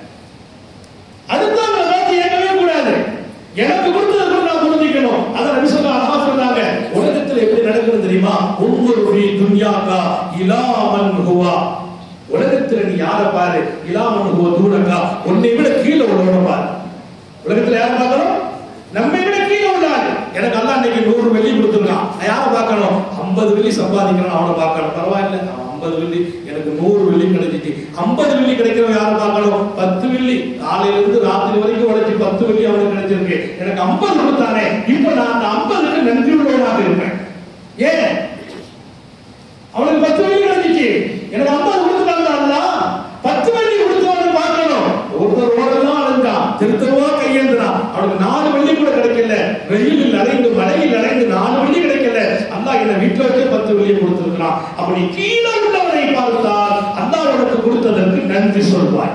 அதுதான் அவனை பார்த்து ஏங்கவே கூடாது எனக்கு கொடுத்ததை கூட நான் புரிஞ்சுக்கணும் அதை நபி சொல்ல அழகா சொன்னாங்க உலகத்துல எப்படி நடக்குது தெரியுமா ஒவ்வொரு துன்யாக்கா இலாமன் ஹுவா உலகத்துல நீ யார பாரு இலாமன் ஹுவ தூணக்கா உன்னை விட கீழே உள்ளவன பாரு உலகத்துல யார பார்க்கணும் நம்மை விட கீழே உள்ளாரு எனக்கு அல்லாஹ் இன்னைக்கு நூறு வெள்ளி கொடுத்துருக்கான் நான் யாரை பார்க்கணும் ஐம்பது வெள்ளி சம்பாதிக்கணும் அவனை பார்க்கணும் பரவாயில்ல அவன் ஐம்பது வெள்ளி எனக்கு நூறு வெள்ளி கிடைச்சிச்சு ஐம்பது வெள்ளி கிடைக்கிறவன் யாரை பார்க்கணும் பத்து வெள்ளி காலையில இருந்து ராத்திரி வரைக்கும் உழைச்சி பத்து வெள்ளி அவனுக்கு கிடைச்சிருக்கு எனக்கு ஐம்பது கொடுத்தானே இப்ப நான் அந்த ஐம்பதுக்கு நன்றி உள்ளவனாக இருப்பேன் ஏன் அவனுக்கு பத்து வெள்ளி கிடைச்சிச்சு எனக்கு ஐம்பது கொடுத்துட்டாங்க பத்து வெள்ளி கொடுத்தவனை பார்க்கணும் ஒருத்தர் ஓடலாம் அழுந்தான் திருத்தவா கையேந்திரான் அவனுக்கு நாலு வெள்ளி கூட கிடைக்கல வெயிலில் அலைந்து மழையில் அலைந்து நாலு வெள்ளி கிடைக்கல அல்லாஹ் என்ன வீட்டுல வச்சே பத்து வெள்ளி கொடுத்திருக்கிறான் அப்படி கீழே உள்ளவனை பார்த்தால் அல்லாஹ் உனக்கு கொடுத்ததற்கு நன்றி சொல்வாய்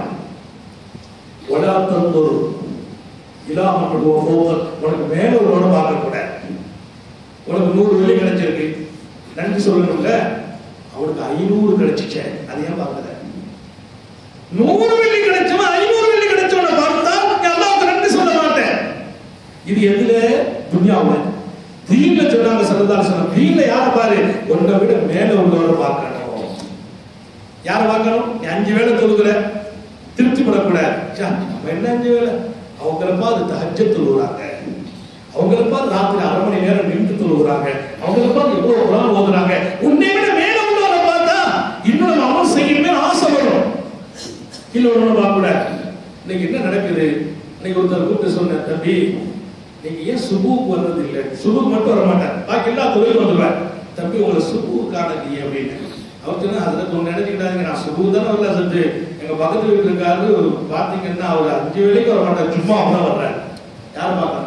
ஒலா தந்தொரு இல்லாமல் உனக்கு மேல உள்ளவனை பார்க்க கூடாது உனக்கு நூறு வெள்ளி கிடைச்சிருக்கு நன்றி சொல்லணும்ல அவனுக்கு ஐநூறு கிடைச்சிச்சே அதை ஏன் பார்க்கல நூறு வெள்ளி கிடைச்சவன் ஐநூறு வெள்ளி கிடைச்சவனை பார்த்தா நீ அல்லாவுக்கு நன்றி சொல்ல மாட்டேன் இது எதுல துன்யாவுல தீன்ல சொன்னாங்க சரதார் சொன்ன தீன்ல யார பாரு உன்னை விட மேல உள்ளவரை பார்க்கணும் யார பார்க்கணும் நீ அஞ்சு வேளை தொழுகிற திருப்தி படக்கூடாது ச்சே, நம்ம என்ன அஞ்சு வேளை அவங்கள பார்த்து தஹஜ்ஜ தொழுகிறாங்க அவங்கள பார்த்து ராத்திரி அரை மணி நேரம் நின்று தொழுகிறாங்க அவங்கள பார்த்து எவ்வளவு குரான் ஓதுறாங்க உன்னை விட மேல உள்ளவரை பார்த்தா இன்னும் நம்ம அமல் செய்யணுமே ஆசை வரும் இல்ல ஒண்ணு பார்க்க கூடாது இன்னைக்கு என்ன நடக்குது இன்னைக்கு ஒருத்தர் கூப்பிட்டு சொன்னேன் தம்பி நீங்க ஏன் சுபுக்கு வர்றது இல்லை சுபுக்கு மட்டும் வர மாட்டார் பாக்கி எல்லா தொழிலும் வந்துருவார் தம்பி உங்களை சுபுக்கு காணலையே அப்படின்னு அவர் சொன்னா அதுல கொஞ்சம் நினைச்சுக்கிட்டாங்க நான் சுபு தானே வரல செஞ்சு எங்க பக்கத்து வீட்டுல இருக்காரு பாத்தீங்கன்னா அவர் அஞ்சு வேலைக்கு வர மாட்டார் சும்மா அவதான் வர்றாரு யார் பார்க்கணும்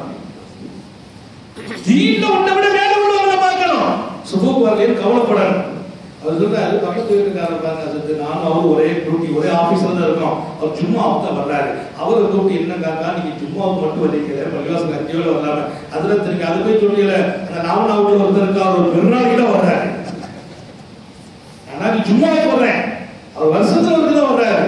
தீன்ல உன்னை விட மேல உள்ளவங்களை பார்க்கணும் சுபுக்கு வரலைன்னு கவலைப்படணும் அவர் சொல்றாரு பக்கத்து வீட்டுக்காரர் பாருங்க அது நானும் அவரும் ஒரே டியூட்டி ஒரே ஆபீஸ்ல தான் இருக்கோம் அவர் சும்மா அவங்க வர்றாரு அவரை கூப்பிட்டு என்ன காக்கா நீங்க சும்மாவுக்கு மட்டும் வந்திருக்கல பள்ளிவாசல் அஞ்சோல வரலாம அதுல தெரியும் அது போய் சொல்லல அந்த நாவனாவுக்குள்ள ஒருத்தர் இருக்கா அவர் ஒரு பெருநாளைக்கு தான் வர்றாரு ஆனா நீ சும்மாவுக்கு வர்றேன் அவர் வருஷத்துல வந்து தான் வர்றாரு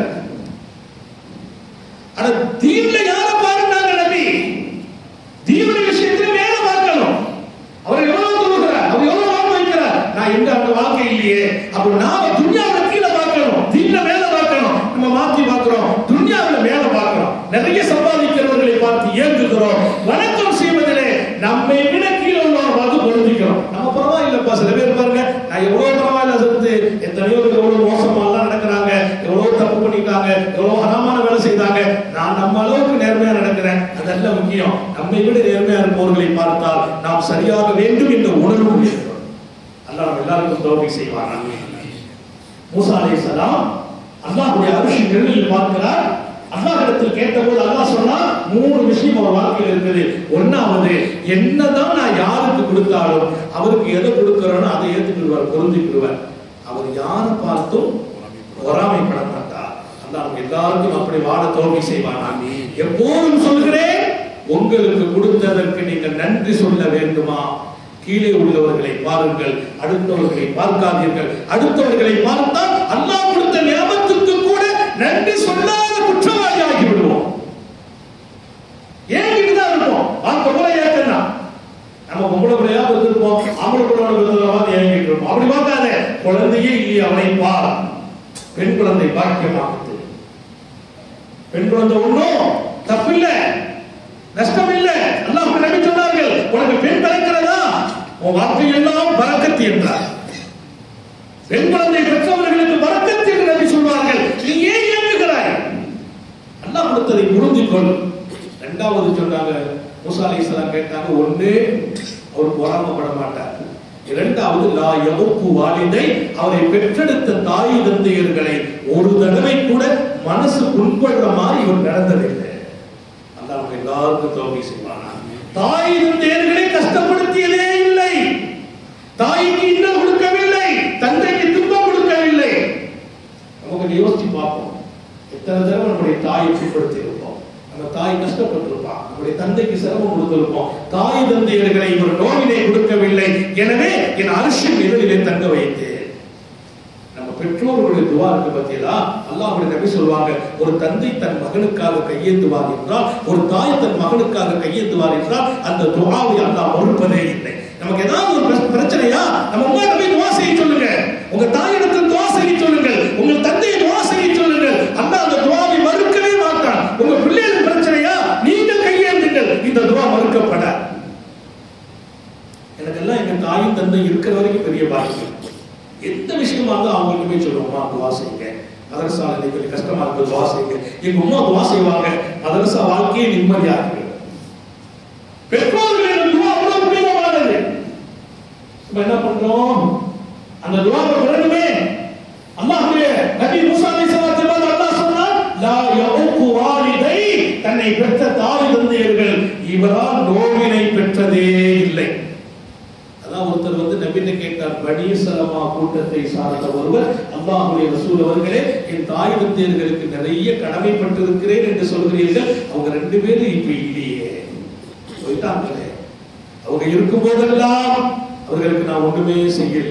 ஆனா தீன்ல யார பாருங்க நபி தீவிர விஷயத்துல மேல பார்க்கணும் அவர் எவ்வளவு தொழுகிறார் அவர் எவ்வளவு வாழ்வு வைக்கிறார் நான் எந்த அந்த வாழ்க்கை இல்லையே அப்ப நாம துன்யாவில கீழே பார்க்கணும் தீன்ல மேல பார்க்கணும் நம்ம மாத்தி பார்க்கிறோம் துன்யாவில மேல பார்க்கிறோம் நிறைய சம்பாதிக்கிறவர்களை பார்த்து ஏங்குகிறோம் வணக்கம் செய்வதிலே நம்மை விட கீழே உள்ளவரை பார்த்து பொருந்திக்கிறோம் நம்ம பரவாயில்லப்பா சில பேர் பாருங்க நான் எவ்வளவு பரவாயில்ல சொல்லுது எத்தனையோ பேர் எவ்வளவு மோசமாலாம் நடக்கிறாங்க எவ்வளவு தப்பு பண்ணிட்டாங்க எவ்வளவு ஹராமான வேலை செய்தாங்க நான் நம்ம அளவுக்கு நேர்மையா நடக்கிறேன் அதெல்லாம் முக்கியம் நம்ம நம்மை விட நேர்மையா இருப்பவர்களை பார்த்தால் நாம் சரியாக வேண்டும் என்ற உணர்வு ஏற்படும் அல்லாஹ் நம்ம எல்லாருக்கும் தோல்வி செய்வானா மூசா அலைஹிஸ்ஸலாம் அல்லாஹ்வுடைய அரிசி நிழலில் பார்க்கிறார் அல்லாஹ்விடத்தில் கேட்டபோது அல்லாஹ் சொன்னா மூணு விஷயம் அவர் வாழ்க்கையில் இருக்குது ஒன்னாவது என்னதான் நான் யாருக்கு கொடுத்தாலும் அவருக்கு எதை கொடுக்கிறோனோ அதை ஏத்துக்கிடுவார் பொருந்திக்கிடுவார் அவர் யாரை பார்த்தும் பொறாமைப்பட மாட்டார் அல்லாஹ் நம்ம எல்லாருக்கும் அப்படி வாழ தோல்வி செய்வானா எப்போதும் சொல்கிறேன் உங்களுக்கு கொடுத்ததற்கு நீங்கள் நன்றி சொல்ல வேண்டுமா கீழே உள்ளவர்களை பாருங்கள் அடுத்தவர்களை பார்க்காதீர்கள் அடுத்தவர்களை பார்த்தால் அல்லாஹ் கொடுத்த ஞாபகத்துக்கு கூட நன்றி சொல்லாத குற்றவாளி ஆகி விடுவோம் ஏங்கிட்டு தான் இருப்போம் பார்க்க கூட ஏக்கன்னா நம்ம பொம்பளை பிள்ளையா இருந்திருப்போம் ஆம்பளை பிள்ளையோட இருந்தவங்க ஏங்கிட்டு இருப்போம் அப்படி பார்க்காத குழந்தையே இல்லையே அவனை பார் பெண் குழந்தை பாக்கியமாகுது பெண் குழந்தை ஒண்ணும் தப்பில்லை நஷ்டம் இல்ல அல்லாஹ் நபி சொன்னார்கள் உனக்கு பெண் பிறக்கிறதா உன் வார்த்தை எல்லாம் பரக்கத்து என்றார் பெண் குழந்தை பெற்றவர்களுக்கு பரக்கத்து என்று நபி சொல்வார்கள் நீ ஏன் இயங்குகிறாய் அல்லாஹ் கொடுத்ததை புரிந்து கொள் இரண்டாவது சொன்னாங்க மூசா அலைஹிஸ்ஸலாம் கேட்டாங்க ஒண்ணு அவர் பொறாமப்பட மாட்டார் இரண்டாவது லா யமுப்பு வாலிதை அவரை பெற்றெடுத்த தாய் தந்தையர்களை ஒரு தடவை கூட மனசு புண்படுற மாதிரி இவர் நடந்ததில்லை அல்லாஹ் நம்ம எல்லாருக்கும் தோல்வி செய்வானா தாய் தந்தையர்களை கஷ்டப்படுத்தியதே இல்லை தாய்க்கு இன்னும் கொடுக்கவில்லை தந்தைக்கு துன்பம் கொடுக்கவில்லை நம்ம கொஞ்சம் யோசிச்சு பார்ப்போம் எத்தனை தடவை நம்முடைய தாயை புண்படுத்தி இருப்போம் நம்ம தாய் கஷ்டப்பட்டிருப்பான் நம்முடைய தந்தைக்கு சிரமம் கொடுத்திருப்போம் தாய் தந்தையர்களை இவர் நோவினை கொடுக்கவில்லை எனவே என் அரசியல் இதழிலே தங்க வைத்தேன் நம்ம பெற்றோர்களுடைய துவா இருக்கு பத்தியலா அல்லாஹ்வுடைய நபி சொல்வாங்க ஒரு தந்தை தன் மகனுக்காக கையேந்துவார் என்றால் ஒரு தாய் தன் மகனுக்காக கையேந்துவார் என்றால் அந்த துவாவை அல்லாஹ் மறுப்பதே இல்லை நமக்கு ஏதாவது ஒரு பிரச்ச- பிரச்சனையா நம்ம உங்க போய் துவா செய்ய சொல்லுங்க உங்க தாயிடத்தில் துவா செய்ய சொல்லுங்கள் உங்கள் தந்தையை துவா செய்ய சொல்லுங்கள் அல்லாஹ் அந்த துவாவை மறுக்கவே மாட்டான் உங்க பிள்ளைகளுக்கு பிரச்சனையா நீங்கள் கையேந்துங்கள் இந்த துவா மறுக்கப்படாது எனக்கெல்லாம் எங்க தாயும் தந்தை இருக்கிற வரைக்கும் பெரிய பாக்கியம் எந்த விஷயமா இருந்தாலும் அவங்களுக்கு போய் சொல்லுவோம்மா துவா செய்யுங்க மதரசா இன்னைக்கு கொஞ்சம் கஷ்டமா இருக்கு துவா செய்யுங்க எங்க அம்மா துவா செய்வாங்க மதரசா வாழ்க்கையே நிம்மதியாக பெற்றோர்களின் துவா அவ்வளவு முக்கியமானது இப்ப என்ன பண்றோம் அந்த துவாவை பெறணுமே அல்லாஹ்வுடைய நபி மூசா அலைஹிஸ்ஸலாத்தை பார்த்து அல்லாஹ் சொன்னார் லா யமுக்கு வாலிதை தன்னை பெற்ற தாய் தந்தையர்கள் இவரால் நோவினை பெற்றதே இல்லை அதான் ஒருத்தர் வந்து நபிட்ட கேட்டார் பனி சலமா கூட்டத்தை சார்ந்த ஒருவர் அல்லாஹ்வுடைய ரசூல் அவர்களே என் தாய் தந்தையர்களுக்கு நிறைய கடமைப்பட்டிருக்கிறேன் என்று சொல்கிறீர்கள் அவங்க ரெண்டு பேரும் இப்ப இல்லையே போயிட்டாங்களே அவங்க இருக்கும் போதெல்லாம் அவர்களுக்கு நான் ஒண்ணுமே செய்யல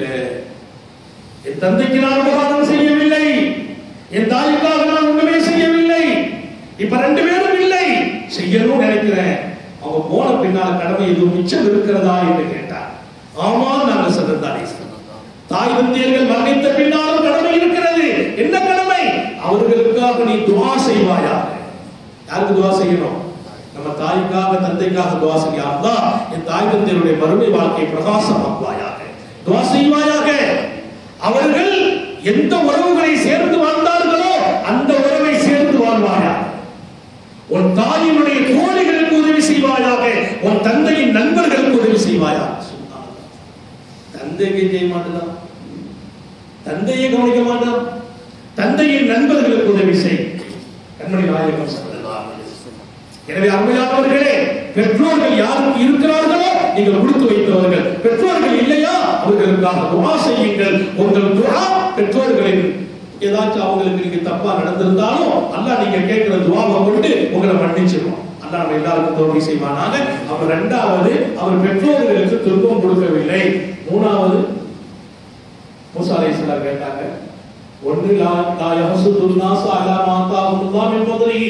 என் தந்தைக்கு நான் உபகாரம் செய்யவில்லை என் தாய்க்காக நான் ஒண்ணுமே செய்யவில்லை இப்ப ரெண்டு பேரும் இல்லை செய்யணும்னு நினைக்கிறேன் அவங்க போன பின்னால கடமை எதுவும் மிச்சம் இருக்கிறதா என்று கேட்டார் ஆமா நாங்க சொன்னதானே தாய் தந்தையர்கள் மரணித்த பின்னாலும் கடமை இருக்கிறது என்ன கடமை அவர்களுக்காக நீ துவா செய்வாயாக யாருக்கு துவா செய்யணும் நம்ம தாய்க்காக தந்தைக்காக துவா செய்ய அல்லாஹ் என் தாய் தந்தையருடைய மறுமை வாழ்க்கையை பிரகாசமாக்குவாயாக துவா செய்வாயாக அவர்கள் எந்த உறவுகளை சேர்ந்து வாழ்ந்தார்களோ அந்த உறவை சேர்ந்து வாழ்வாயாக உன் தாயினுடைய தோழிகளுக்கு உதவி செய்வாயாக உன் தந்தையின் நண்பர்களுக்கு உதவி செய்வாயாக சுப்ஹானல்லாஹ். தந்தைக்கு செய்ய மாட்டேதான் தந்தையை கவனிக்க மாட்டான் தந்தையின் நண்பர்களுக்கு உதவி செய் கண்மணி நாயகம் ஸல்லல்லாஹு அலைஹி வஸல்லம். எனவே அருமையானவர்களே பெற்றோர்கள் யாருக்கு இருக்கிறார்களோ நீங்கள் கொடுத்து வைத்தவர்கள் பெற்றோர்கள் இல்லையா அவர்களுக்காக துவா செய்யுங்கள் உங்கள் துவா பெற்றோர்களின் ஏதாச்சும் அவங்களுக்கு நீங்க தப்பா நடந்திருந்தாலும் அல்லாஹ் நீங்க கேட்கிற துவாவை கொண்டு உங்களை மன்னிச்சிருவோம் அல்லாஹ் நம்ம எல்லாருக்கும் தோல்வி செய்வானாக அவர் இரண்டாவது அவர் பெற்றோர்களுக்கு துன்பம் கொடுக்கவில்லை மூணாவது மூசா அலைஹிஸ்ஸலாம் கேட்டாங்க ஒன்று லா லா யஹசுது நாஸ அலா மா தாஹுல்லாஹ் மின் ஃபத்லிஹி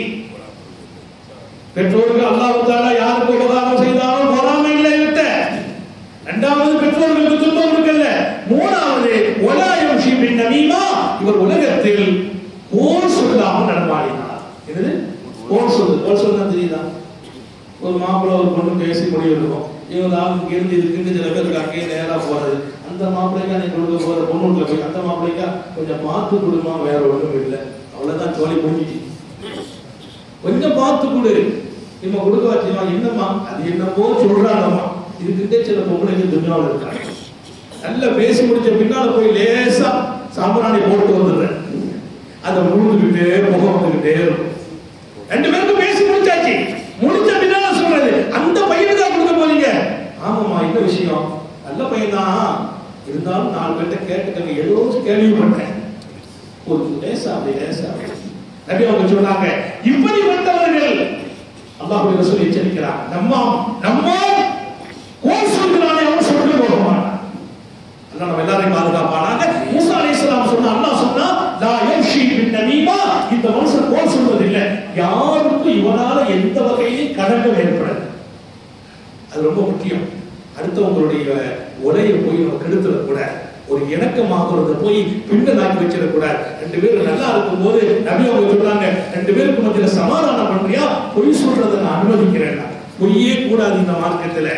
பெற்றோர்கள் அல்லாஹ் தஆலா யாருக்கு உபகாரம் செய்தாலும் பொறாமை இல்லை விட்ட இரண்டாவது பெற்றோர்களுக்கு துன்பம் கொடுக்கல மூணாவது ஒலா யம்ஷி பின் நமீமா இவர் உலகத்தில் போர் சொல்லாமல் நடமாடினார் என்னது போர் சொல்லு போர் சொல்லா தெரியுதா ஒரு மாப்பிள்ளை ஒரு பொண்ணு பேசி முடிவெடுக்கும் இவங்க ஆளுக்கு இருந்து இதுக்குன்னு சில பேருக்கு அங்கேயே நேரா போறது அந்த மாப்பிள்ளைக்கா நீ கொடுக்க போற பொண்ணு போய் அந்த மாப்பிள்ளைக்கா கொஞ்சம் பார்த்து கொடுமா வேற ஒண்ணும் இல்லை அவ்வளவுதான் தோழி முடிஞ்சிச்சு கொஞ்சம் பார்த்து கொடு இவன் கொடுக்க வச்சியா என்னம்மா அது என்னமோ சொல்றாங்கம்மா இதுக்கிட்டே சில பொம்பளைங்க துணியாவில் இருக்காங்க நல்லா பேசி முடிச்ச பின்னால போய் லேசா சாம்பிராணி போட்டு வந்துடுறேன் அதை முழுந்துக்கிட்டே முகம் வந்துக்கிட்டே இருக்கும் ரெண்டு பேருக்கும் பேசி முடிச்சாச்சு முடிச்ச பின்னால சொல்றது அந்த பையனுக்கு தான் கொடுக்க போறீங்க ஆமாம்மா என்ன விஷயம் நல்ல பையன் தான் இருந்தாலும் நாலு பேர்ட்ட கேட்டுக்கங்க ஏதோ கேள்விப்பட்டேன் ஒரு லேசா அப்படி லேசா அப்படி. நபி அவங்க சொன்னாங்க இப்படிப்பட்டவர்கள் அல்லாஹ்வுடைய ரசூல் எச்சரிக்கிறார் நம்ம நம்ம கோல் சொல்கிறானே அவன் சொல்லிட்டு போக மாட்டான் அல்லாஹ் நம்ம எல்லாரையும் பாதுகாப்பானாங்க மூசா அலைஹிஸ்ஸலாம் சொன்னா அல்லாஹ் சொன்னா லா யம்ஷி பின் நமீமா இந்த மனுஷன் கோல் சொல்வது இல்லை யாருக்கும் இவனால எந்த வகையிலும் கடன்கள் ஏற்படாது அது ரொம்ப முக்கியம் அடுத்தவங்களுடைய உரையை போய் நம்ம கெடுத்துட கூட ஒரு இணக்கமாகிறத போய் பிண்டலாக்கி வச்சிடக் கூடாது ரெண்டு பேரும் நல்லா இருக்கும் போது நபி அவங்க சொல்றாங்க ரெண்டு பேருக்கு மத்தியில சமாதானம் பண்றியா பொய் சொல்றதை நான் அனுமதிக்கிறேன் பொய்யே கூடாது இந்த மார்க்கத்துல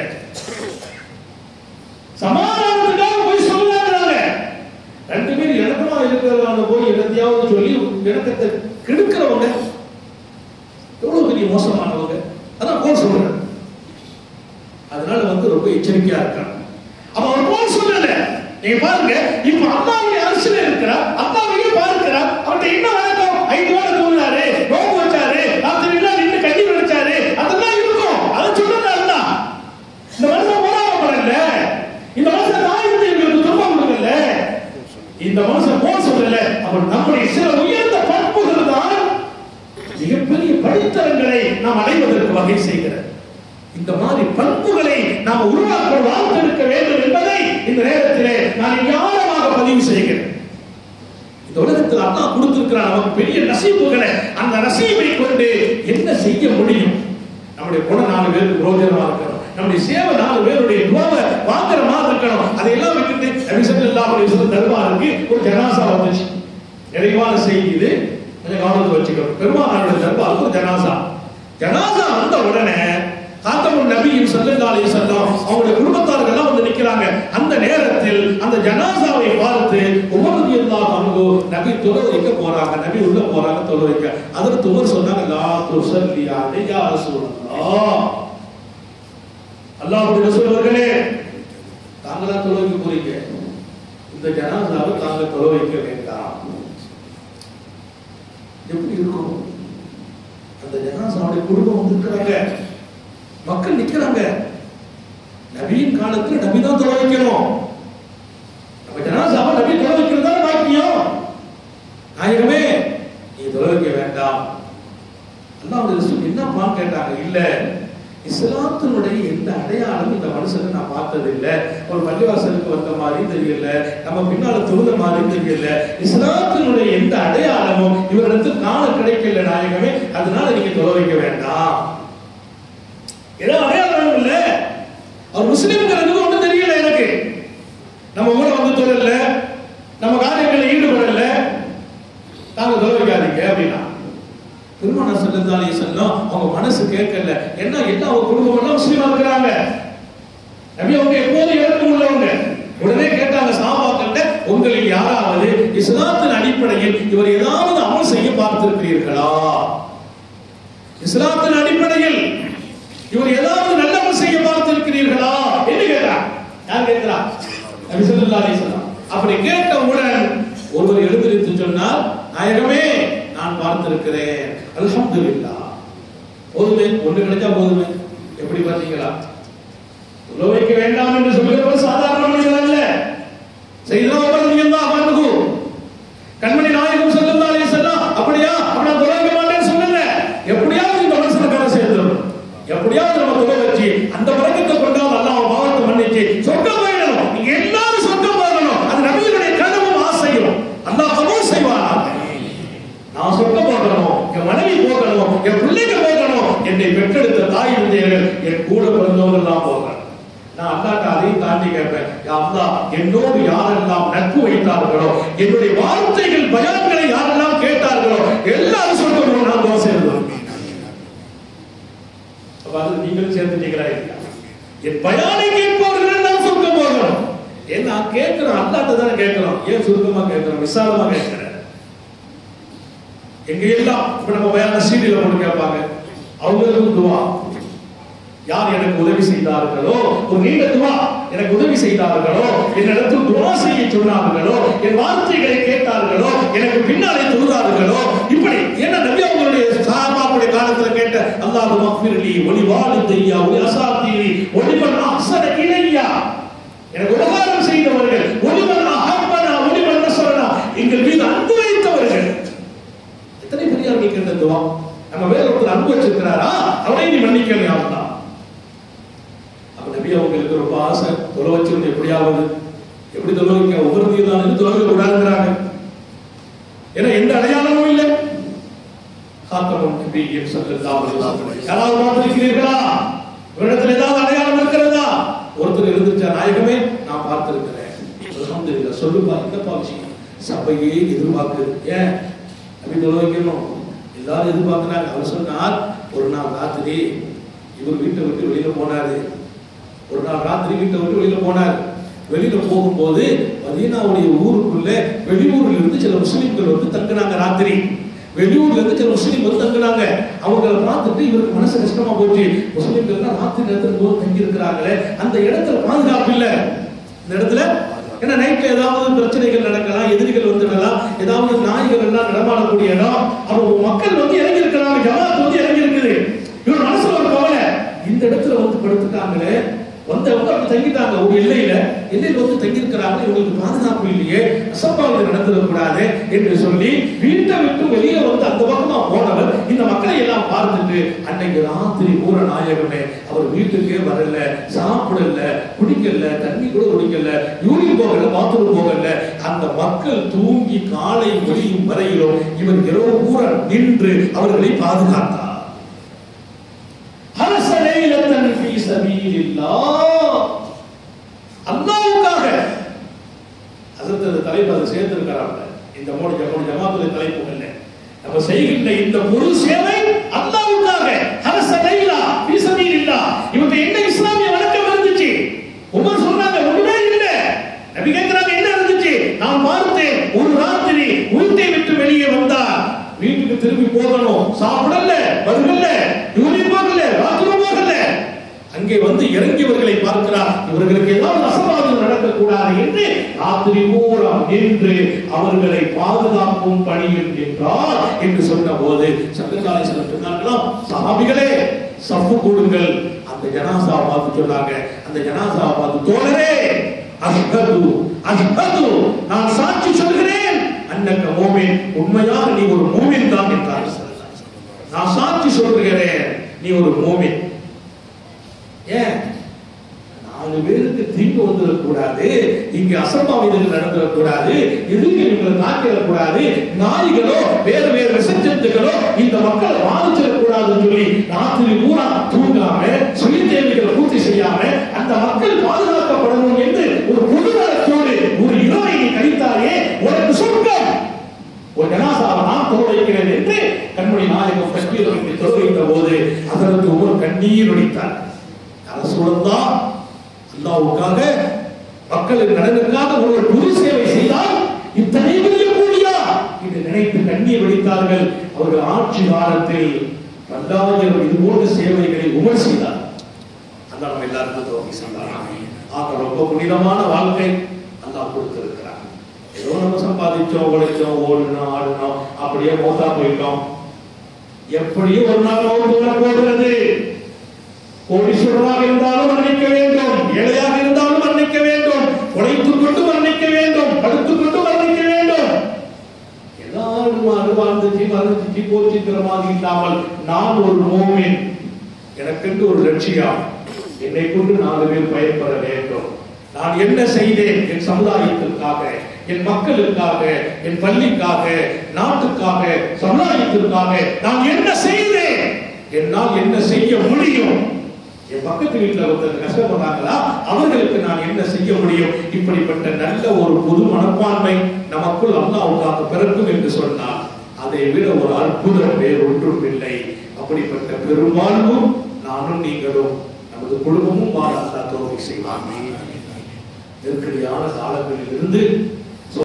சமாதானத்துக்காக போய் சொல்லுறாங்க ரெண்டு பேரும் இணக்கமா இருக்கிறவங்க போய் எல்லாத்தையாவது சொல்லி இணக்கத்தை கெடுக்கிறவங்க எவ்வளவு பெரிய மோசமானவங்க அதான் போல் சொல்றேன் அதனால வந்து ரொம்ப எச்சரிக்கையா இருக்காங்க அப்ப அவர் போல் சொல்லல நீங்க பாருங்க இப்ப அம்மாவுடைய அரசுல இருக்கிறா அப்பாவையே பார்க்கிறா அவர்கிட்ட என்ன வழக்கம் ஐந்து வாரம் தூங்கினாரு நோம்பு வச்சாரு ராத்திரி எல்லாம் நின்று கஞ்சி வடிச்சாரு அதெல்லாம் இருக்கும் அதை சொல்றது அல்ல இந்த மனுஷன் போராடப்படல இந்த மனுஷன் தாய் எங்களுக்கு துன்பம் கொடுக்கல இந்த மனுஷன் போல் சொல்லல அவர் நம்முடைய சில உயர்ந்த பண்புகள் தான் மிகப்பெரிய படித்தரங்களை நாம் அடைவதற்கு வகை செய்கிறது இந்த மாதிரி பண்புகளை நாம் உருவாக்க வாழ்த்தெடுக்க வேண்டும் என்பதை இந்த நேரத்திலே நான் ஞானமாக பதிவு செய்கிறேன் இந்த உலகத்தில் அல்லாஹ் கொடுத்திருக்கிறார் நமக்கு பெரிய நசீபுகளை அந்த நசீபை கொண்டு என்ன செய்ய முடியும் நம்முடைய குணம் நாலு பேருக்கு பிரோஜனமா இருக்கணும் நம்முடைய சேவை நாலு பேருடைய துவாவை வாங்குற மாதிரி இருக்கணும் அதையெல்லாம் விட்டுட்டு நபி ஸல்லல்லாஹு அலைஹி வஸல்லம் தர்பாருக்கு ஒரு ஜனாசா வந்துச்சு நிறைவான செய்தி இது கொஞ்சம் கவனத்தில் வச்சுக்கணும் பெருமானாருடைய தர்பாருக்கு ஒரு ஜனாசா ஜனாசா வந்த உடனே காத்தமுன் நபியும் ஸல்லல்லாஹு அலைஹி வஸல்லம் அவங்களுடைய குடும்பத்தார்கள் எல்லாம் வந்து நிக்கிறாங்க அந்த நேரத்தில் அந்த ஜனாசாவை பார்த்து உமர் ரலியல்லாஹு அன்ஹு நபி தொழ வைக்க போறாங்க நபி உள்ள போறாங்க தொழ வைக்க அதற்கு உமர் சொன்னாங்க லா துஸல்லி அலைஹி யா ரசூலல்லாஹ் அல்லாஹ்வுடைய ரசூல் அவர்களே தாங்களா தொழ வைக்க போறீங்க இந்த ஜனாசாவை தாங்க தொழ வைக்க வேண்டாம் எப்படி இருக்கும் அந்த ஜனாசாவுடைய குடும்பம் வந்திருக்கிறாங்க மக்கள் நிக்கிறாங்க நபியின் காலத்துல நபி தான் தொலை வைக்கணும் நம்ம ஜனாசாவை நபி தொலை வைக்கிறது தான் பாக்கியம் நாயகமே நீ தொலை வைக்க வேண்டாம் அல்லாஹ் ரசூல் என்னப்பான்னு கேட்டாங்க இல்ல இஸ்லாத்தினுடைய எந்த அடையாளம் இந்த மனுஷனை நான் பார்த்தது இல்ல ஒரு பள்ளிவாசலுக்கு வந்த மாதிரி தெரியல நம்ம பின்னால தொழுத மாதிரி தெரியல இஸ்லாத்தினுடைய எந்த அடையாளமும் இவரிடத்தில் காண கிடைக்கல நாயகமே அதனால நீங்க தொலை வைக்க வேண்டாம் ஏதோ அடையாளம் இல்ல அவர் முஸ்லிம்ங்கிறது ஒண்ணும் தெரியல எனக்கு நம்ம கூட வந்து தொழில்ல நம்ம காரியங்களில் ஈடுபடல தாங்க தொலைக்காதீங்க அப்படின்னா பெருமானார் ஸல்லல்லாஹு அலைஹி வஸல்லம் அவங்க மனசு கேட்கல என்ன எல்லா அவங்க குடும்பம் எல்லாம் முஸ்லீமா இருக்கிறாங்க நபி அவங்க எப்போதும் இறக்கம் உள்ளவங்க உடனே கேட்டாங்க சாபாக்கள்கிட்ட உங்களில் யாராவது இஸ்லாத்தின் அடிப்படையில் இவர் ஏதாவது அமல் செய்ய பார்த்திருக்கிறீர்களா இஸ்லாத்தின் அடிப்படையில் இவர் ஏதாவது நல்லவர் செய்ய பார்த்திருக்கிறீர்களா என்று கேட்டார் யார் கேட்கிறா நபி ஸல்லல்லாஹு அலைஹி வஸல்லம் அப்படி கேட்டவுடன் ஒருவர் எழுந்திருத்து சொன்னார் நாயகமே நான் பார்த்திருக்கிறேன் அல்ஹம்துலில்லாஹ் போதுமே ஒன்று கிடைச்சா போதுமே எப்படி பார்த்தீங்களா சொல்ல வைக்க வேண்டாம் என்று சொல்லுகிறவர் சாதாரண மனிதர் அல்ல செய்தா உமர் ரலியல்லாஹு அன்ஹு கண்மணி நாயகம் ஸல்லல்லாஹு அலைஹி வஸல்லம் அப்படியா அப்படி நான் தொலை வைக்க மாட்டேன்னு சொல்லல எப்படியாவது இந்த மனுஷனை கரை சேர்த்துடணும் எப்படியாவது நம்ம தொலை வச்சு அந்த பழக்கத்தை கொண்டால் அல்லாஹ் அவன் பாவத்தை மன்னிச்சு சொர்க்கம் போயிடணும் நீங்க எல்லாரும் சொர்க்கம் போகணும் அது நபிகளுடைய கனவும் ஆசையும் அல்லாஹ் கபூல் செய்வானாக நான் சொர்க்கம் போகணும் என் மனைவி போகணும் என் பிள்ளைங்க போகணும் என்னை பெற்றெடுத்த தாய் தந்தையர்கள் என் கூட பிறந்தவர்கள் எல்லாம் போகணும் நான் அல்லாட்ட அதையும் தாண்டி கேட்பேன் யா அல்லாஹ் என்னோடு யாரெல்லாம் நட்பு வைத்தார்களோ என்னுடைய வார்த்தைகள் பயான்களை யாரெல்லாம் கேட்டார்களோ எல்லாரும் சொர்க்கம் போகணும் நான் தோசை எழுதுவேன் அப்ப அது நீங்களும் சேர்ந்துட்டீங்களா இல்லையா என் பயானை கேட்பவர்கள் நான் சுருக்கம் போகணும் ஏன் நான் கேட்கிறோம் அல்லாட்ட தானே கேட்கிறோம் ஏன் சுருக்கமா கேட்கிறோம் விசாலமா கேட்கிறேன் எங்க எல்லாம் இப்ப நம்ம பயான சீடியில போட்டு கேட்பாங்க அவங்களுக்கும் துவா யார் எனக்கு உதவி செய்தார்களோ ஒரு நீண்ட துவா எனக்கு உதவி செய்தார்களோ என்னிடத்தில் துவா செய்ய சொன்னார்களோ என் வார்த்தைகளை கேட்டார்களோ எனக்கு பின்னாலே தொழுதார்களோ இப்படி என்ன நபி அவங்களுடைய சாபாவுடைய காலத்துல கேட்ட அல்லாஹ் மக்ஃபிர்லி ஒளி வாலிதையா ஒளி அசாத்திரி ஒளிமன் அக்ஸர இலையா எனக்கு உபகாரம் செய்தவர்கள் ஒளிமன் அஹப்பனா ஒளிமன் நசரனா எங்கள் மீது அன்பு வைத்தவர்கள் எத்தனை பெரியார்கள் கேட்ட துவா நம்ம வேற ஒருத்தர் அன்பு வச்சிருக்கிறாரா அவனை நீ மன்னிக்கணும் யாருதான் அப்ப நபி அவங்களுக்கு ரொம்ப ஆசை தொலை வச்சிருந்து எப்படியாவது எப்படி தொலை வைக்க ஒவ்வொரு மீதான தொலை வைக்க கூடாதுங்கிறாங்க ஏன்னா எந்த அடையாளமும் இல்லை காத்தமும் நபியின் ஸல்லல்லாஹு அலைஹி வஸல்லம் யாராவது பார்த்திருக்கிறீர்களா உங்களிடத்தில் ஏதாவது அடையாளம் இருக்கிறதா ஒருத்தர் இருந்துச்சா நாயகமே நான் பார்த்திருக்கிறேன் அல்ஹம்துலில்லாஹ் சொல்லுப்பா என்னப்பா விஷயம் சபையே எதிர்பார்க்குது ஏன் அப்படி தொலை வைக்கணும் எல்லாரும் எதிர்பார்க்கிறாங்க அவர் சொன்னார் ஒரு நாள் ராத்திரி இவர் வீட்டை விட்டு வெளியில போனாரு ஒரு நாள் ராத்திரி வீட்டை விட்டு வெளியில போனார் வெளியில போகும்போது மதீனாவுடைய ஊருக்குள்ள வெளியூர்ல இருந்து சில முஸ்லிம்கள் வந்து தங்குனாங்க ராத்திரி வெளியூர்ல இருந்து சில முஸ்லீம் வந்து தங்குனாங்க அவங்கள பார்த்துட்டு இவருக்கு மனசு கஷ்டமா போச்சு முஸ்லிம்கள் தான் ராத்திரி நேரத்துல போது தங்கி இருக்கிறாங்களே அந்த இடத்துல பாதுகாப்பு இல்ல இந்த இடத்துல ஏன்னா நைட்ல ஏதாவது பிரச்சனைகள் நடக்கலாம் எதிரிகள் வந்துடலாம் ஏதாவது நாய்கள் எல்லாம் நடமாடக்கூடிய இடம் அப்போ மக்கள் வந்து இறங்கி இருக்கிறாங்க ஜமாத் வந்து இறங்கி இருக்குது இவர் மனசுல ஒரு கவலை இந்த இடத்துல வந்து படுத்துட்டாங்களே வந்தவங்க அப்படி தங்கிட்டாங்க ஒரு எல்லையில எல்லையில வந்து தங்கி இருக்கிறாங்க இவங்களுக்கு பாதுகாப்பு இல்லையே அசம்பாவிதம் நடந்துடக்கூடாது என்று சொல்லி வீட்டை விட்டு வெளியே வந்து அந்த பக்கமா போனவர் இந்த மக்களை எல்லாம் பார்த்துட்டு அன்னைக்கு ராத்திரி பூர நாயகமே அவர் வீட்டுக்கே வரல சாப்பிடல குடிக்கல தண்ணி கூட குடிக்கல யூரின் போகல பாத்ரூம் போகல அந்த மக்கள் தூங்கி காலை ஒளியும் வரையிலும் இவர் இரவு பூரா நின்று அவர்களை பாதுகாத்தார் அரச லைலத்தன் ஃபீ சபீலில்லாஹ் அல்லாஹ்வுக்காக அதற்கு தலைப்பு அதை சேர்த்திருக்கிறாங்க இந்த மூணு ஜமாத்து ஜமாத்துடைய தலைப்பு இல்லை நம்ம செய்கின்ற இந்த முழு சேவை அல்லாஹ்வுக்காக அரச லைலா ஃபீ சபீலில்லாஹ் இவங்க என்ன இஸ்லாமிய வணக்கம் இருந்துச்சு உமர் சொன்னாங்க ஒண்ணுமே இல்ல நபி கேக்குறாங்க என்ன இருந்துச்சு நான் பார்த்தேன் ஒரு ராத்திரி வீட்டை விட்டு வெளியே வந்தார் வீட்டுக்கு திரும்பி போகணும் சாப்பிடல வருகல யூனியன் போகல பாத்ரூம் போகல அங்கே வந்து இறங்கியவர்களை பார்க்கிறார் இவர்களுக்கு ஏதாவது அசம்பாவிதம் நடக்கக்கூடாது என்று ராத்திரி பூரா நின்று அவர்களை பாதுகாக்கும் பணியில் என்றார் என்று சொன்ன போது சங்ககாலை சில சொன்னார்களாம் சஹாபிகளே சஃப்பு கூடுங்கள் அந்த ஜனாசாவை பார்த்து சொன்னாங்க அந்த ஜனாசாவை பார்த்து தோழரே அஷ்ஹது அஷ்ஹது நான் சாட்சி சொல்கிறேன் அன்னக்க மூமின் உண்மையாக நீ ஒரு மூமின் தான் என்றார் நான் சாட்சி சொல்கிறேன் நீ ஒரு மூமின் ஏன் நாலு பேருக்கு தீங்கு வந்துடக்கூடாது இங்க அசம்பாவிதங்கள் நடந்துடக்கூடாது எதிரிகள் இவங்களை தாக்கிடக்கூடாது நாய்களோ வேற வேற விசஞ்சத்துகளோ இந்த மக்களை பாதிச்சிடக்கூடாதுன்னு சொல்லி ராத்திரி பூரா தூங்காம சுய தேவைகளை பூர்த்தி செய்யாம அந்த மக்கள் பாதுகாக்கப்படணும் என்று ஒரு பொதுநலத்தோடு ஒரு இரவை நீ கழித்தாயே உனக்கு சொர்க்கம் ஒரு ஜனாசாவை நான் தொழ வைக்கிறேன் என்று கண்மணி நாயகம் தஸ்மீர் வைத்து தொழ வைத்த போது அதற்கு ஒரு கண்ணீர் வடித்தார் அரசுடன் அல்லாவுக்காக மக்களின் நலனுக்காக ஒரு குரு சேவை செய்தால் இத்தனை பெரிய கூலியா என்று நினைத்து கண்ணீர் வடித்தார்கள் அவர்கள் ஆட்சி காலத்தில் பல்லாயிரம் இது போன்ற சேவைகளை உமர் செய்தார் அல்லாஹ் நம்ம எல்லாருக்கும் துவக்கி செய்தார் ஆக ரொம்ப புனிதமான வாழ்க்கை அல்லாஹ் கொடுத்திருக்கிறார் ஏதோ நம்ம சம்பாதிச்சோம் உழைச்சோம் ஓடுனோம் ஆடுனோம் அப்படியே மோத்தா போயிட்டோம் எப்படியோ ஒரு நாள் மௌத்து வர போகிறது கோடீஸ்வரராக இருந்தாலும் மன்னிக்க வேண்டும் ஏழையாக இருந்தாலும் மன்னிக்க வேண்டும் உழைத்துக் கொண்டு மன்னிக்க வேண்டும் படுத்துக் கொண்டு மன்னிக்க வேண்டும் எல்லாரும் அருவாழ்ந்துச்சு மறந்துச்சு போச்சுங்கிற மாதிரி இல்லாமல் நான் ஒரு மோமின் எனக்கென்று ஒரு லட்சியம் என்னை கொண்டு நாலு பேர் பயன்பெற வேண்டும் நான் என்ன செய்தேன் என் சமுதாயத்திற்காக என் மக்களுக்காக என் பள்ளிக்காக நாட்டுக்காக சமுதாயத்திற்காக நான் என்ன செய்தேன் என்னால் என்ன செய்ய முடியும் என் பக்கத்து வீட்டுல ஒருத்தர் கஷ்டப்படுறாங்களா அவர்களுக்கு நான் என்ன செய்ய முடியும் இப்படிப்பட்ட நல்ல ஒரு பொது மனப்பான்மை நமக்குள் அல்லாவுக்காக பிறக்கும் என்று சொன்னால் அதை விட ஒரு அற்புதம் வேறு ஒன்றும் இல்லை அப்படிப்பட்ட பெரும்பாலும் நானும் நீங்களும் நமது குடும்பமும் வாழ அல்லா தோல்வி செய்வாங்க நெருக்கடியான காலங்களில் இருந்து